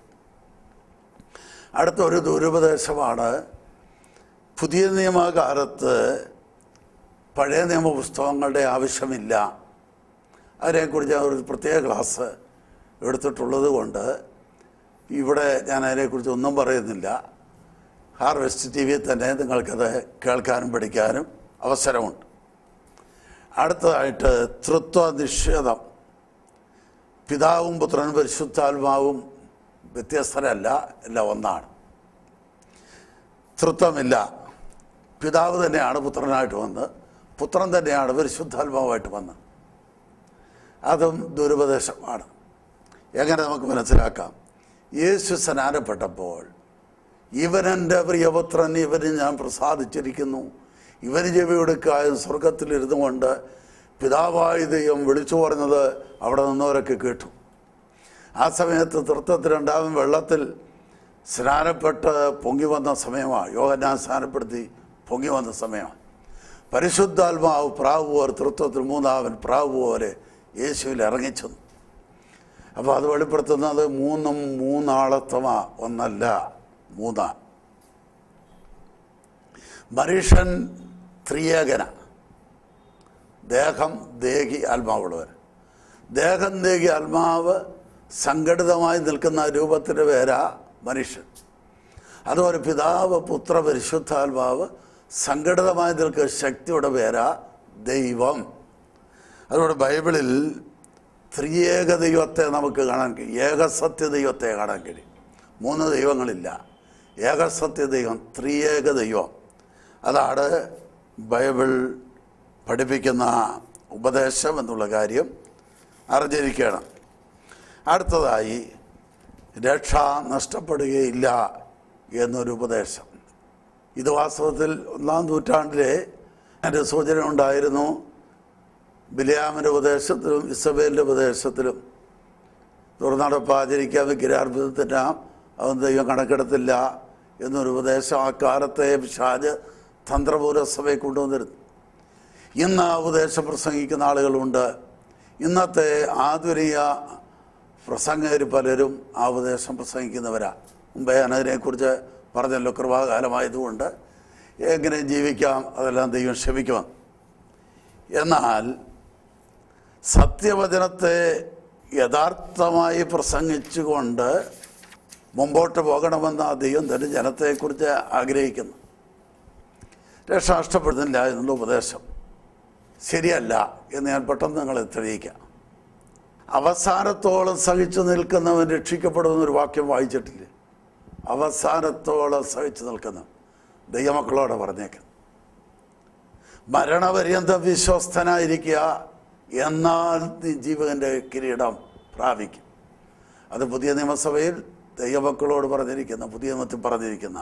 അടുത്ത ഒരു ദുരുപദേശമാണ് പുതിയ നിയമകാലത്ത് പഴയ നിയമ പുസ്തകങ്ങളുടെ ആവശ്യമില്ല അതിനെക്കുറിച്ച് ഒരു പ്രത്യേക ക്ലാസ് എടുത്തിട്ടുള്ളത് കൊണ്ട് ഇവിടെ ഞാൻ അതിനെക്കുറിച്ച് ഒന്നും പറയുന്നില്ല ഹാർവെസ്റ്റ് ടി വിയിൽ തന്നെ നിങ്ങൾക്കത് കേൾക്കാനും പഠിക്കാനും അവസരമുണ്ട് അടുത്തതായിട്ട് തൃത്വ നിഷേധം പിതാവും പുത്രനും പരിശുദ്ധാത്മാവും വ്യത്യസ്തരല്ല എല്ലാം ഒന്നാണ് തൃത്വമില്ല പിതാവ് തന്നെയാണ് പുത്രനായിട്ട് വന്ന് പുത്രൻ തന്നെയാണ് പരിശുദ്ധാത്മാവായിട്ട് വന്ന് അതും ദുരുപദേശമാണ് എങ്ങനെ നമുക്ക് മനസ്സിലാക്കാം യേശു സ്നാനപ്പെട്ടപ്പോൾ ഇവനെൻ്റെ പ്രിയപുത്രൻ ഇവന് ഞാൻ പ്രസാദിച്ചിരിക്കുന്നു ഇവന് ചെവിയെടുക്കായും സ്വർഗത്തിലിരുന്നു കൊണ്ട് പിതാവായ ദൈവം വിളിച്ചു പറഞ്ഞത് അവിടെ നിന്നവരൊക്കെ കേട്ടു ആ സമയത്ത് തൃത്വത്തിലുണ്ടാവും വെള്ളത്തിൽ സ്നാനപ്പെട്ട് പൊങ്ങി വന്ന സമയമാണ് യോഗനാൻ സ്നാനപ്പെടുത്തി പൊങ്ങി വന്ന സമയമാണ് പരിശുദ്ധാത്മാവ് പ്രാവ് പോലെ തൃത്വത്തിൽ മൂന്നാവൻ പ്രാവ് പോലെ യേശുവിൽ ഇറങ്ങിച്ചെന്നു അപ്പോൾ അത് വെളിപ്പെടുത്തുന്നത് മൂന്നും മൂന്നാളത്തമാ ഒന്നല്ല മൂന്നാ മനുഷ്യൻ ത്രിയേകന ദേഹം ദേഹി ആത്മാവുള്ളവർ ദേഹം ദേഹി ആത്മാവ് സംഘടിതമായി നിൽക്കുന്ന രൂപത്തിൻ്റെ പേരാ മനുഷ്യൻ അതുപോലെ പിതാവ് പുത്ര പരിശുദ്ധാത്മാവ് സംഘടിതമായി നിൽക്കുന്ന ശക്തിയുടെ പേരാ ദൈവം അതുകൊണ്ട് ബൈബിളിൽ ത്രിയേക ദൈവത്തെ നമുക്ക് കാണാൻ കഴിയും ഏകസത്യ ദൈവത്തെ കാണാൻ കഴിയും മൂന്ന് ദൈവങ്ങളില്ല ഏകസത്യ ദൈവം ത്രിയേക ദൈവം അതാണ് ബൈബിൾ പഠിപ്പിക്കുന്ന ഉപദേശം എന്നുള്ള കാര്യം അറിഞ്ഞിരിക്കണം അടുത്തതായി രക്ഷ നഷ്ടപ്പെടുകയില്ല എന്നൊരു ഉപദേശം ഇത് വാസ്തവത്തിൽ ഒന്നാം നൂറ്റാണ്ടിലെ എൻ്റെ സൂചന ഉണ്ടായിരുന്നു ബിലിയാമിൻ്റെ ഉപദേശത്തിലും ഇസബേലിൻ്റെ ഉപദേശത്തിലും തുറന്നടപ്പ് ആചരിക്കാൻ വിഗ്രഹാർബുദത്തിന് അവൻ ദൈവം കണക്കെടുത്തില്ല എന്നൊരു ഉപദേശം ആ കാലത്തെ ഷാജ് തന്ത്രപൂര സഭയെ കൊണ്ടുവന്നിരുന്നു ഇന്ന് ആ ഉപദേശം പ്രസംഗിക്കുന്ന ആളുകളുണ്ട് ഇന്നത്തെ ആധുനിക പ്രസംഗകർ പലരും ആ ഉപദേശം പ്രസംഗിക്കുന്നവരാ മുമ്പേ ഞാൻ അതിനെക്കുറിച്ച് പറഞ്ഞല്ലോ കൃപാകാലമായതുകൊണ്ട് എങ്ങനെ ജീവിക്കാം അതെല്ലാം ദൈവം ക്ഷമിക്കുമെന്ന് എന്നാൽ സത്യവചനത്തെ യഥാർത്ഥമായി പ്രസംഗിച്ചുകൊണ്ട് മുമ്പോട്ട് പോകണമെന്ന് ആ ദൈവം തന്റെ ജനത്തെക്കുറിച്ച് ആഗ്രഹിക്കുന്നു രക്ഷ നഷ്ടപ്പെടുന്നില്ല എന്നുള്ള ഉപദേശം ശരിയല്ല എന്ന് ഞാൻ പെട്ടെന്ന് നിങ്ങളെ തെളിയിക്കാം അവസാനത്തോളം സഹിച്ചു നിൽക്കുന്നവൻ രക്ഷിക്കപ്പെടുമെന്നൊരു വാക്യം വായിച്ചിട്ടില്ലേ അവസാനത്തോളം സഹിച്ചു നിൽക്കുന്ന ദൈവമക്കളോട് പറഞ്ഞേക്കാം മരണപര്യന്തം വിശ്വസ്തനായിരിക്കുക എന്നാൽ നീ ജീവന്റെ കിരീടം പ്രാപിക്കും അത് പുതിയ നിയമസഭയിൽ ദൈവമക്കളോട് പറഞ്ഞിരിക്കുന്ന പുതിയ നിയമത്തിൽ പറഞ്ഞിരിക്കുന്ന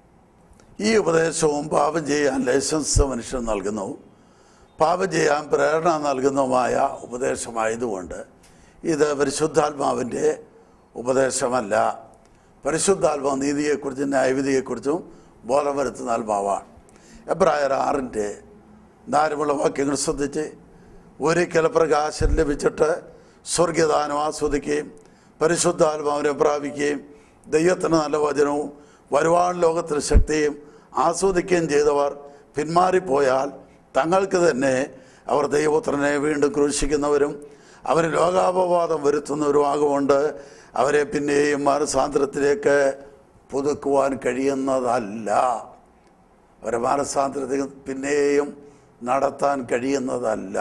ഈ ഉപദേശവും പാപം ചെയ്യാൻ ലൈസൻസ് മനുഷ്യൻ നൽകുന്നു പാപം ചെയ്യാൻ പ്രേരണ നൽകുന്നതുമായ ഉപദേശമായതുകൊണ്ട് ഇത് പരിശുദ്ധാത്മാവിൻ്റെ ഉപദേശമല്ല പരിശുദ്ധാത്മാവ് നീതിയെക്കുറിച്ചും ന്യായവിധിയെക്കുറിച്ചും ബോധം വരുത്തുന്ന ആത്മാവാണ് എബ്രായർ ആറിൻ്റെ നാലുമുള്ള വാക്യങ്ങൾ ശ്രദ്ധിച്ച് ഒരിക്കൽ പ്രകാശം ലഭിച്ചിട്ട് സ്വർഗദാനം ആസ്വദിക്കുകയും പരിശുദ്ധാത്മാവിനെ പ്രാപിക്കുകയും ദൈവത്തിന് നല്ല വചനവും വരുവാൻ ലോകത്തിന് ശക്തിയും ആസ്വദിക്കുകയും ചെയ്തവർ പിന്മാറിപ്പോയാൽ തങ്ങൾക്ക് തന്നെ അവർ ദൈവപുത്രനെ വീണ്ടും ക്രൂശിക്കുന്നവരും അവർ ലോകാപവാദം വരുത്തുന്നവരുമാകുകൊണ്ട് അവരെ പിന്നെയും മാനസാന്തരത്തിലേക്ക് പുതുക്കുവാൻ കഴിയുന്നതല്ല അവരെ മാനസാന്തരത്തിൽ പിന്നെയും നടത്താൻ കഴിയുന്നതല്ല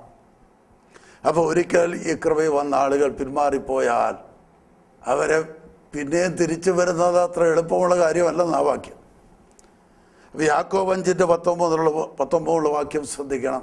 അപ്പോൾ ഒരിക്കൽ ഈ കൃപ വന്ന ആളുകൾ പിന്മാറിപ്പോയാൽ അവരെ പിന്നെയും തിരിച്ചു വരുന്നത് അത്ര എളുപ്പമുള്ള കാര്യമല്ലെന്നാ വാക്യം അപ്പോൾ യാക്കോബ് അഞ്ചിൻ്റെ പത്തൊമ്പതിലുള്ള പത്തൊമ്പതുള്ള വാക്യം ശ്രദ്ധിക്കണം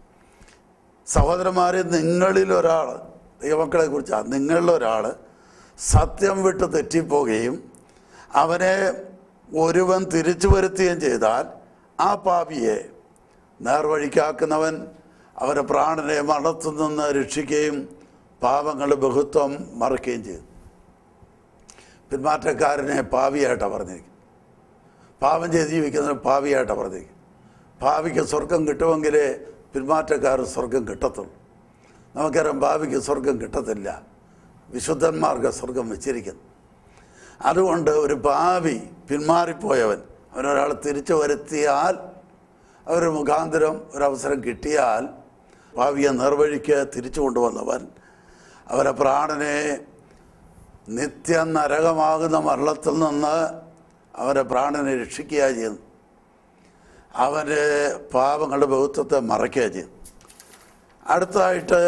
സഹോദരന്മാരെ നിങ്ങളിൽ ഒരാൾ ദൈവമക്കളെ കുറിച്ചാണ് നിങ്ങളിൽ ഒരാൾ സത്യം വിട്ട് തെറ്റിപ്പോവുകയും അവനെ ഒരുവൻ തിരിച്ചു വരുത്തുകയും ചെയ്താൽ ആ പാപിയെ നേർവഴിക്കാക്കുന്നവൻ അവരെ പ്രാണനെ മരണത്തിൽ നിന്ന് രക്ഷിക്കുകയും പാപങ്ങളുടെ ബഹുത്വം മറക്കുകയും ചെയ്തു പിന്മാറ്റക്കാരനെ പാവിയായിട്ടാണ് പറഞ്ഞിരിക്കുന്നത് പാപം ചെയ്ത് ജീവിക്കുന്നതിന് പാവിയായിട്ടാണ് പറഞ്ഞിരിക്കുന്നത് ഭാവിക്ക് സ്വർഗം കിട്ടുമെങ്കിലേ പിന്മാറ്റക്കാരൻ സ്വർഗം കിട്ടത്തുള്ളൂ നമുക്കറിയാം ഭാവിക്ക് സ്വർഗം കിട്ടത്തില്ല വിശുദ്ധന്മാർക്ക് സ്വർഗം വെച്ചിരിക്കുന്നു അതുകൊണ്ട് ഒരു ഭാവി പിന്മാറിപ്പോയവൻ അവനൊരാൾ തിരിച്ചു വരുത്തിയാൽ അവർ മുഖാന്തരം ഒരവസരം കിട്ടിയാൽ ഭാവിയെ നേർവഴിക്ക് തിരിച്ചു കൊണ്ടുവന്നവൻ അവരെ പ്രാണനെ നിത്യ നരകമാകുന്ന മരണത്തിൽ നിന്ന് അവരെ പ്രാണനെ രക്ഷിക്കുക ചെയ്യുന്നു അവൻ്റെ പാപങ്ങളുടെ ബഹുത്വത്തെ മറയ്ക്കുക ചെയ്യും അടുത്തതായിട്ട്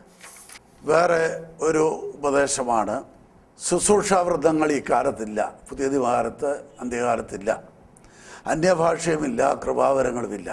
വേറെ ഒരു ഉപദേശമാണ് ശുശ്രൂഷാവൃത്തങ്ങൾ ഈ കാലത്തില്ല പുതിയ കാലത്ത് അന്ത്യകാലത്തില്ല അന്യഭാഷയുമില്ല കൃപാവരങ്ങളുമില്ല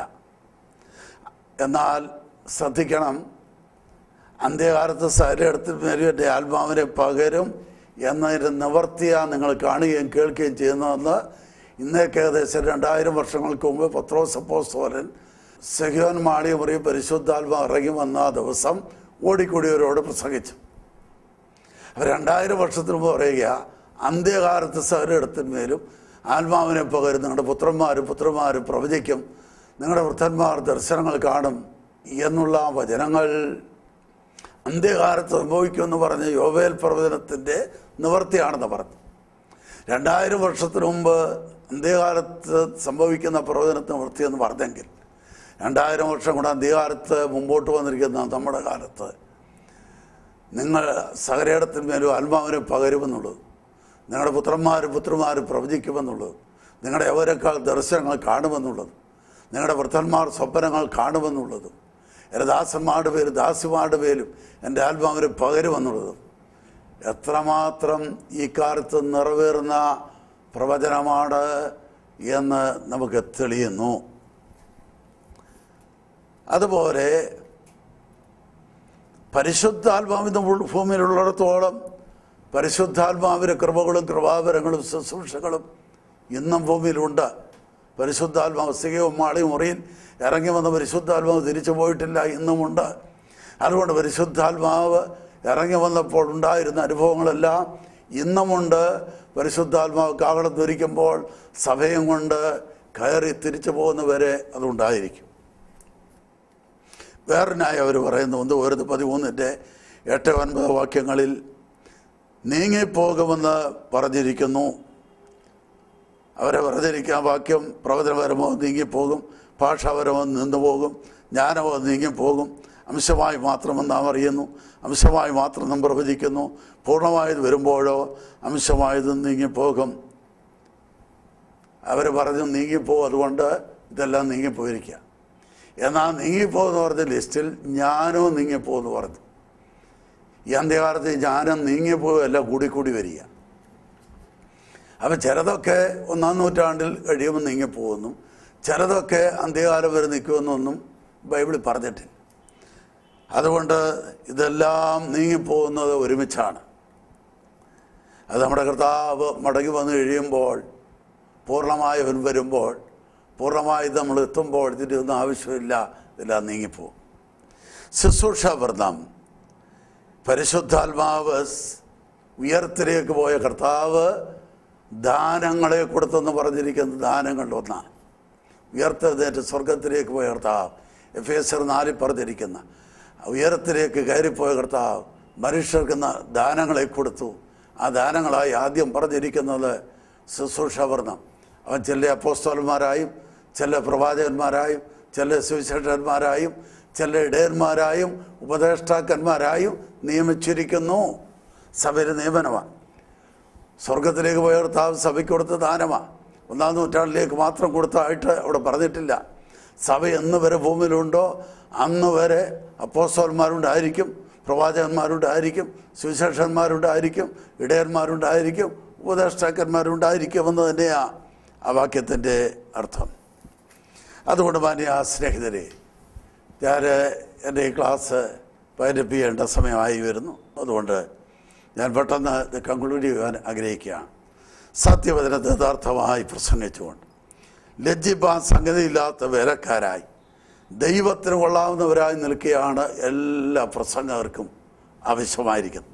എന്നാൽ ശ്രദ്ധിക്കണം അന്ത്യകാലത്ത് സകലയിടത്തിൽ മേലും എൻ്റെ ആത്മാവിനെ പകരും എന്നതിൻ്റെ നിവർത്തിയ നിങ്ങൾ കാണുകയും കേൾക്കുകയും ചെയ്യുന്നതെന്ന് ഇന്നേക്ക് ഏകദേശം രണ്ടായിരം വർഷങ്ങൾക്ക് മുമ്പ് പത്രോസ് അപ്പോസ്തോലൻ സെഹിയോൻ മാളിയമുറി പരിശുദ്ധാത്മ ഇറങ്ങി വന്ന ആ ദിവസം ഓടിക്കൂടിയവരോട് പ്രസംഗിച്ചു അപ്പോൾ രണ്ടായിരം വർഷത്തിന് മുമ്പ് പറയുക അന്ത്യകാലത്ത് സകലയിടത്തിന്മേലും ആത്മാവിനെ പകരും നിങ്ങളുടെ പുത്രന്മാരും പുത്രന്മാരും പ്രവചിക്കും നിങ്ങളുടെ വൃദ്ധന്മാർ ദർശനങ്ങൾ കാണും എന്നുള്ള ആ വചനങ്ങൾ അന്ത്യകാലത്ത് സംഭവിക്കുമെന്ന് പറഞ്ഞ യോവേൽ പ്രവചനത്തിൻ്റെ നിവർത്തിയാണെന്ന് പറഞ്ഞു രണ്ടായിരം വർഷത്തിന് മുമ്പ് അന്ത്യകാലത്ത് സംഭവിക്കുന്ന പ്രവചനത്തിന് നിവൃത്തിയെന്ന് പറഞ്ഞെങ്കിൽ രണ്ടായിരം വർഷം കൂടെ അന്ത്യകാലത്ത് മുമ്പോട്ട് വന്നിരിക്കുന്ന നമ്മുടെ കാലത്ത് നിങ്ങൾ സകലയിടത്തിന്മേലും ആത്മാവിനെ പകരുമെന്നുള്ളത് നിങ്ങളുടെ പുത്രന്മാരും പുത്രന്മാരും പ്രവചിക്കുമെന്നുള്ളത് നിങ്ങളുടെ എവരെക്കാൾ ദർശനങ്ങൾ കാണുമെന്നുള്ളത് നിങ്ങളുടെ വൃദ്ധന്മാർ സ്വപ്നങ്ങൾ കാണുമെന്നുള്ളതും എൻ്റെ ദാസന്മാരുടെ പേരും ദാസിമാരുടെ പേരും എൻ്റെ ആത്മാവിനെ പകരുമെന്നുള്ളതും എത്രമാത്രം ഈ കാലത്ത് നിറവേറുന്ന പ്രവചനമാണ് എന്ന് നമുക്ക് തെളിയുന്നു അതുപോലെ പരിശുദ്ധാത്മാവിൻ്റെ ഭൂമിയിലുള്ളിടത്തോളം പരിശുദ്ധാത്മാവിൻ്റെ കൃപകളും കൃപാവരങ്ങളും ശുശ്രൂഷകളും ഇന്നും ഭൂമിയിലുണ്ട് പരിശുദ്ധാത്മാവ് സികവും മാളിയും മുറിയിൽ ഇറങ്ങി വന്ന പരിശുദ്ധാത്മാവ് തിരിച്ചു പോയിട്ടില്ല ഇന്നുമുണ്ട് അതുകൊണ്ട് പരിശുദ്ധാത്മാവ് ഇറങ്ങി വന്നപ്പോൾ ഉണ്ടായിരുന്ന അനുഭവങ്ങളെല്ലാം ഇന്നുമുണ്ട് പരിശുദ്ധാത്മാവ് കാവളം ധരിക്കുമ്പോൾ സഭയും കൊണ്ട് കയറി തിരിച്ചു പോകുന്നവരെ അതുണ്ടായിരിക്കും വേറൊരായി അവർ പറയുന്നു ഒന്ന് ഒരു പതിമൂന്നിൻ്റെ എട്ട് ഒൻപത് വാക്യങ്ങളിൽ നീങ്ങിപ്പോകുമെന്ന് പറഞ്ഞിരിക്കുന്നു അവരെ പറഞ്ഞിരിക്കാൻ വാക്യം പ്രവചനപരമോ നീങ്ങിപ്പോകും ഭാഷാപരമോ നിന്നുപോകും ജ്ഞാനമോ നീങ്ങിപ്പോകും അംശമായി മാത്രം നാം അറിയുന്നു അംശമായി മാത്രം നാം പ്രവചിക്കുന്നു പൂർണ്ണമായത് വരുമ്പോഴോ അംശമായത് നീങ്ങിപ്പോകും അവർ പറഞ്ഞു നീങ്ങിപ്പോ അതുകൊണ്ട് ഇതെല്ലാം നീങ്ങിപ്പോയിരിക്കുക എന്നാൽ നീങ്ങിപ്പോന്ന് പറഞ്ഞ ലിസ്റ്റിൽ ഞാനും നീങ്ങിപ്പോന്ന് പറഞ്ഞു ഈ അന്ത്യകാലത്ത് ഞാനും നീങ്ങിപ്പോയല്ല കൂടി കൂടി വരിക അപ്പം ചിലതൊക്കെ ഒന്നാം നൂറ്റാണ്ടിൽ കഴിയുമ്പോൾ നീങ്ങിപ്പോകുന്നു ചിലതൊക്കെ അന്ത്യകാലം വരെ നിൽക്കുമെന്നൊന്നും ബൈബിളിൽ പറഞ്ഞിട്ടില്ല അതുകൊണ്ട് ഇതെല്ലാം നീങ്ങിപ്പോകുന്നത് ഒരുമിച്ചാണ് അത് നമ്മുടെ കർത്താവ് മടങ്ങി വന്നു കഴിയുമ്പോൾ പൂർണ്ണമായവൻ വരുമ്പോൾ പൂർണ്ണമായി നമ്മൾ എത്തുമ്പോൾ ഇതിൻ്റെ ഒന്നും ആവശ്യമില്ല ഇതെല്ലാം നീങ്ങിപ്പോകും ശുശ്രൂഷ വ്രതം പരിശുദ്ധാത്മാവ് ഉയർത്തിലേക്ക് പോയ കർത്താവ് ദാനങ്ങളെ കൊടുത്തെന്ന് പറഞ്ഞിരിക്കുന്ന ദാനങ്ങളുടെ ഒന്നാണ് ഉയർത്തെഴുന്നേറ്റ് സ്വർഗത്തിലേക്ക് പോയ കർത്താവ് എഫ് എസ് ആർ നാലിൽ പറഞ്ഞിരിക്കുന്ന ഉയരത്തിലേക്ക് കയറിപ്പോയ കർത്താവ് മനുഷ്യർക്ക് ന- ദാനങ്ങളെ കൊടുത്തു ആ ദാനങ്ങളായി ആദ്യം പറഞ്ഞിരിക്കുന്നത് ശുശ്രൂഷവർണം അവൻ ചില അപ്പോസ്തോലന്മാരായും ചില പ്രവാചകന്മാരായും ചില സുവിശേഷന്മാരായും ചില ഇടയന്മാരായും ഉപദേഷ്ടാക്കന്മാരായും നിയമിച്ചിരിക്കുന്നു സഭയുടെ നിയമനമാണ് സ്വർഗത്തിലേക്ക് പോയ കർത്താവ് സഭയ്ക്ക് കൊടുത്ത ദാനമാണ് ഒന്നാം നൂറ്റാണ്ടിലേക്ക് മാത്രം കൊടുത്തതായിട്ട് അവിടെ പറഞ്ഞിട്ടില്ല സഭ എന്ന് വരെ ഭൂമിയിലുണ്ടോ അന്ന് വരെ അപ്പോസ്തോന്മാരുണ്ടായിരിക്കും പ്രവാചകന്മാരുണ്ടായിരിക്കും സുവിശേഷന്മാരുണ്ടായിരിക്കും ഇടയന്മാരുണ്ടായിരിക്കും ഉപദേഷ്ടാക്കന്മാരുണ്ടായിരിക്കുമെന്ന് തന്നെയാണ് ആ വാക്യത്തിൻ്റെ അർത്ഥം അതുകൊണ്ട് മാന്യ സ്നേഹിതരെ ഞാൻ എൻ്റെ ഈ ക്ലാസ് വൈൻഡപ്പ് ചെയ്യേണ്ട സമയമായി വരുന്നു അതുകൊണ്ട് ഞാൻ പെട്ടെന്ന് ഇത് കൺക്ലൂഡ് ചെയ്യാൻ ആഗ്രഹിക്കുകയാണ് സത്യവചനത്തെ യഥാർത്ഥമായി പ്രസംഗിച്ചുകൊണ്ട് ലജ്ജിപ്പാൻ സംഗതിയില്ലാത്ത വേലക്കാരായി ദൈവത്തിന് കൊള്ളാവുന്നവരായി നിൽക്കുകയാണ് എല്ലാ പ്രസംഗകർക്കും ആവശ്യമായിരിക്കുന്നത്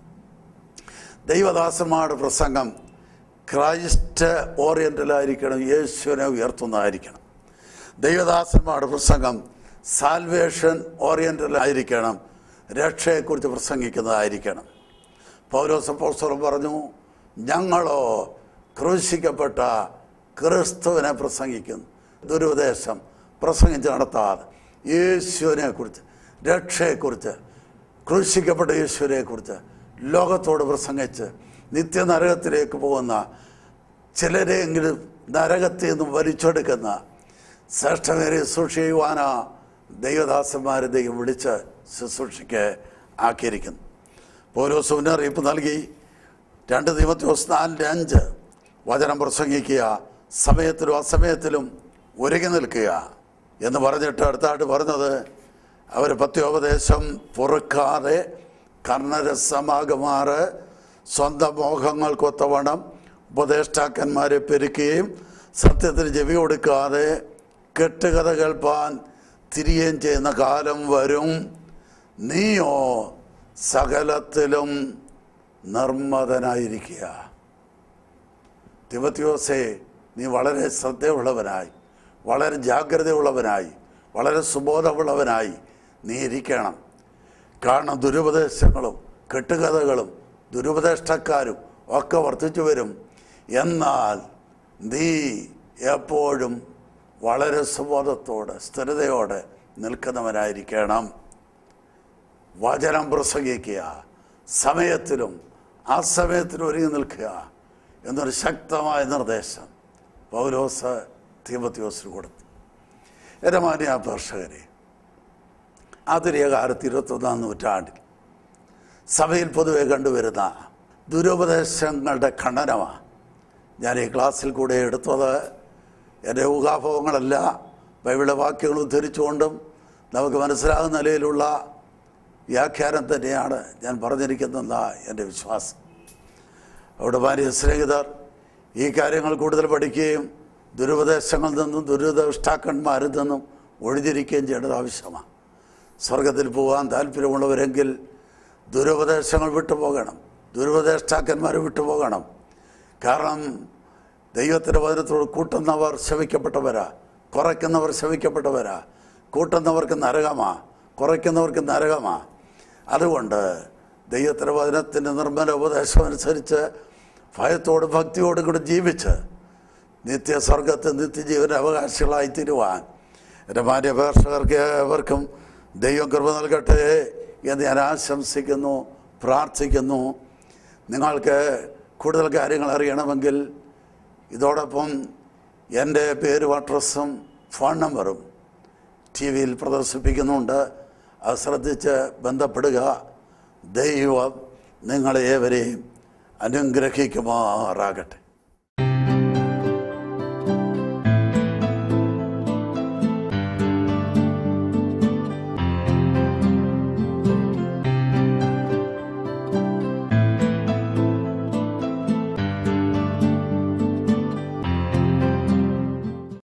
ദൈവദാസന്മാരുടെ പ്രസംഗം ക്രൈസ്റ്റ് ഓറിയൻ്റലായിരിക്കണം യേശുവിനെ ഉയർത്തുന്നതായിരിക്കണം ദൈവദാസന്മാരുടെ പ്രസംഗം സാൽവേഷൻ ഓറിയൻ്റലായിരിക്കണം രക്ഷയെക്കുറിച്ച് പ്രസംഗിക്കുന്നതായിരിക്കണം പൗരോസപ്പോസ്തലം പറഞ്ഞു ഞങ്ങളോ ക്രൂശിക്കപ്പെട്ട ക്രിസ്തുവിനെ പ്രസംഗിക്കുന്നു ദുരുപദേശം പ്രസംഗിച്ച് നടത്താതെ യേശുവിനെ കുറിച്ച് രക്ഷയെക്കുറിച്ച് ക്രൂശിക്കപ്പെട്ട യേശുവിനെ കുറിച്ച് ലോകത്തോട് പ്രസംഗിച്ച് നിത്യനരകത്തിലേക്ക് പോകുന്ന ചിലരെങ്കിലും നരകത്തിൽ നിന്ന് വലിച്ചെടുക്കുന്ന ശ്രേഷ്ഠമേറിയ ശുശ്രൂഷ ചെയ്യുവാനാ ദൈവദാസന്മാരെ ദൈവം വിളിച്ച് ശുശ്രൂഷയ്ക്ക് ആക്കിയിരിക്കുന്നു പൗലോസ് മുന്നറിയിപ്പ് നൽകി രണ്ട് നിയമത്തിയോസ് നാലിൻ്റെ അഞ്ച് വചനം പ്രസംഗിക്കുക സമയത്തിലും അസമയത്തിലും ഒരുങ്ങി നിൽക്കുക എന്ന് പറഞ്ഞിട്ട് അടുത്തായിട്ട് പറഞ്ഞത് അവർ പത്യോപദേശം പൊറുക്കാതെ കർണരസമാകുമാറ് സ്വന്തം മോഹങ്ങൾക്കൊത്തവണ്ണം ഉപദേഷ്ടാക്കന്മാരെ പെരുക്കുകയും സത്യത്തിന് ചെവി കൊടുക്കാതെ കെട്ടുകഥ കേൾപ്പാൻ തിരികെയും ചെയ്യുന്ന കാലം വരും നീയോ സകലത്തിലും നിർമ്മതനായിരിക്കുക തിമത്യോസേ നീ വളരെ ശ്രദ്ധയുള്ളവനായി വളരെ ജാഗ്രതയുള്ളവനായി വളരെ സുബോധമുള്ളവനായി നീ ഇരിക്കണം കാരണം ദുരുപദേശങ്ങളും കെട്ടുകഥകളും ദുരുപദേഷ്ടക്കാരും ഒക്കെ വർദ്ധിച്ചു വരും എന്നാൽ നീ എപ്പോഴും വളരെ സുബോധത്തോടെ സ്ഥിരതയോടെ നിൽക്കുന്നവനായിരിക്കണം വചനം പ്രസംഗിക്കുക സമയത്തിലും അസമയത്തിലും ഒരുങ്ങി നിൽക്കുക എന്നൊരു ശക്തമായ നിർദ്ദേശം പൗലോസ് തീമത്യോസിന് കൊടുത്തു എൻ്റെ മാന്യ പ്രേക്ഷകരെ ആധുനിക കാലത്ത് ഇരുപത്തൊന്നാം നൂറ്റാണ്ടിൽ സഭയിൽ പൊതുവെ കണ്ടുവരുന്ന ദുരുപദേശങ്ങളുടെ ഖണ്ഡനമാണ് ഞാൻ ഈ ക്ലാസ്സിൽ കൂടെ എടുത്തത് എൻ്റെ ഊഹാഭവങ്ങളല്ല ബൈബിളിലെ വാക്യങ്ങൾ ഉദ്ധരിച്ചുകൊണ്ടും നമുക്ക് മനസ്സിലാകുന്ന നിലയിലുള്ള വ്യാഖ്യാനം തന്നെയാണ് ഞാൻ പറഞ്ഞിരിക്കുന്നതെന്നാണ് എൻ്റെ വിശ്വാസം അവിടെ ഭാര്യ സ്നേഹിതർ ഈ കാര്യങ്ങൾ കൂടുതൽ പഠിക്കുകയും ദുരുപദേശങ്ങളിൽ നിന്നും ദുരുപദേഷ്ടാക്കന്മാരിൽ നിന്നും ഒഴിഞ്ഞിരിക്കുകയും ചെയ്യേണ്ടത് ആവശ്യമാണ് സ്വർഗത്തിൽ പോകാൻ താല്പര്യമുള്ളവരെങ്കിൽ ദുരുപദേശങ്ങൾ വിട്ടുപോകണം ദുരുപദേഷ്ടാക്കന്മാർ വിട്ടുപോകണം കാരണം ദൈവത്തിൻ്റെ വചനത്തോട് കൂട്ടുന്നവർ ശവിക്കപ്പെട്ടവരാ കുറയ്ക്കുന്നവർ ശവിക്കപ്പെട്ടവരാ കൂട്ടുന്നവർക്ക് നരകമാ കുറയ്ക്കുന്നവർക്ക് നരകമാ അതുകൊണ്ട് ദൈവത്തിൻ്റെ വചനത്തിൻ്റെ നിർമ്മല ഉപദേശം അനുസരിച്ച് ഭയത്തോടും ഭക്തിയോടും കൂടി ജീവിച്ച് നിത്യസ്വർഗത്ത് നിത്യജീവന അവകാശികളായി തീരുവാൻ എൻ്റെ മാന്യപേക്ഷകർക്ക് ഏവർക്കും ദൈവം കൃപ നൽകട്ടെ എന്ന് ഞാൻ ആശംസിക്കുന്നു പ്രാർത്ഥിക്കുന്നു നിങ്ങൾക്ക് കൂടുതൽ കാര്യങ്ങൾ അറിയണമെങ്കിൽ ഇതോടൊപ്പം എൻ്റെ പേരും അഡ്രസ്സും ഫോൺ നമ്പറും ടി വിയിൽ പ്രദർശിപ്പിക്കുന്നുണ്ട് അത് ശ്രദ്ധിച്ച് ബന്ധപ്പെടുക ദൈവം നിങ്ങളെ ഏവരെയും അനുഗ്രഹിക്കുമാറാകട്ടെ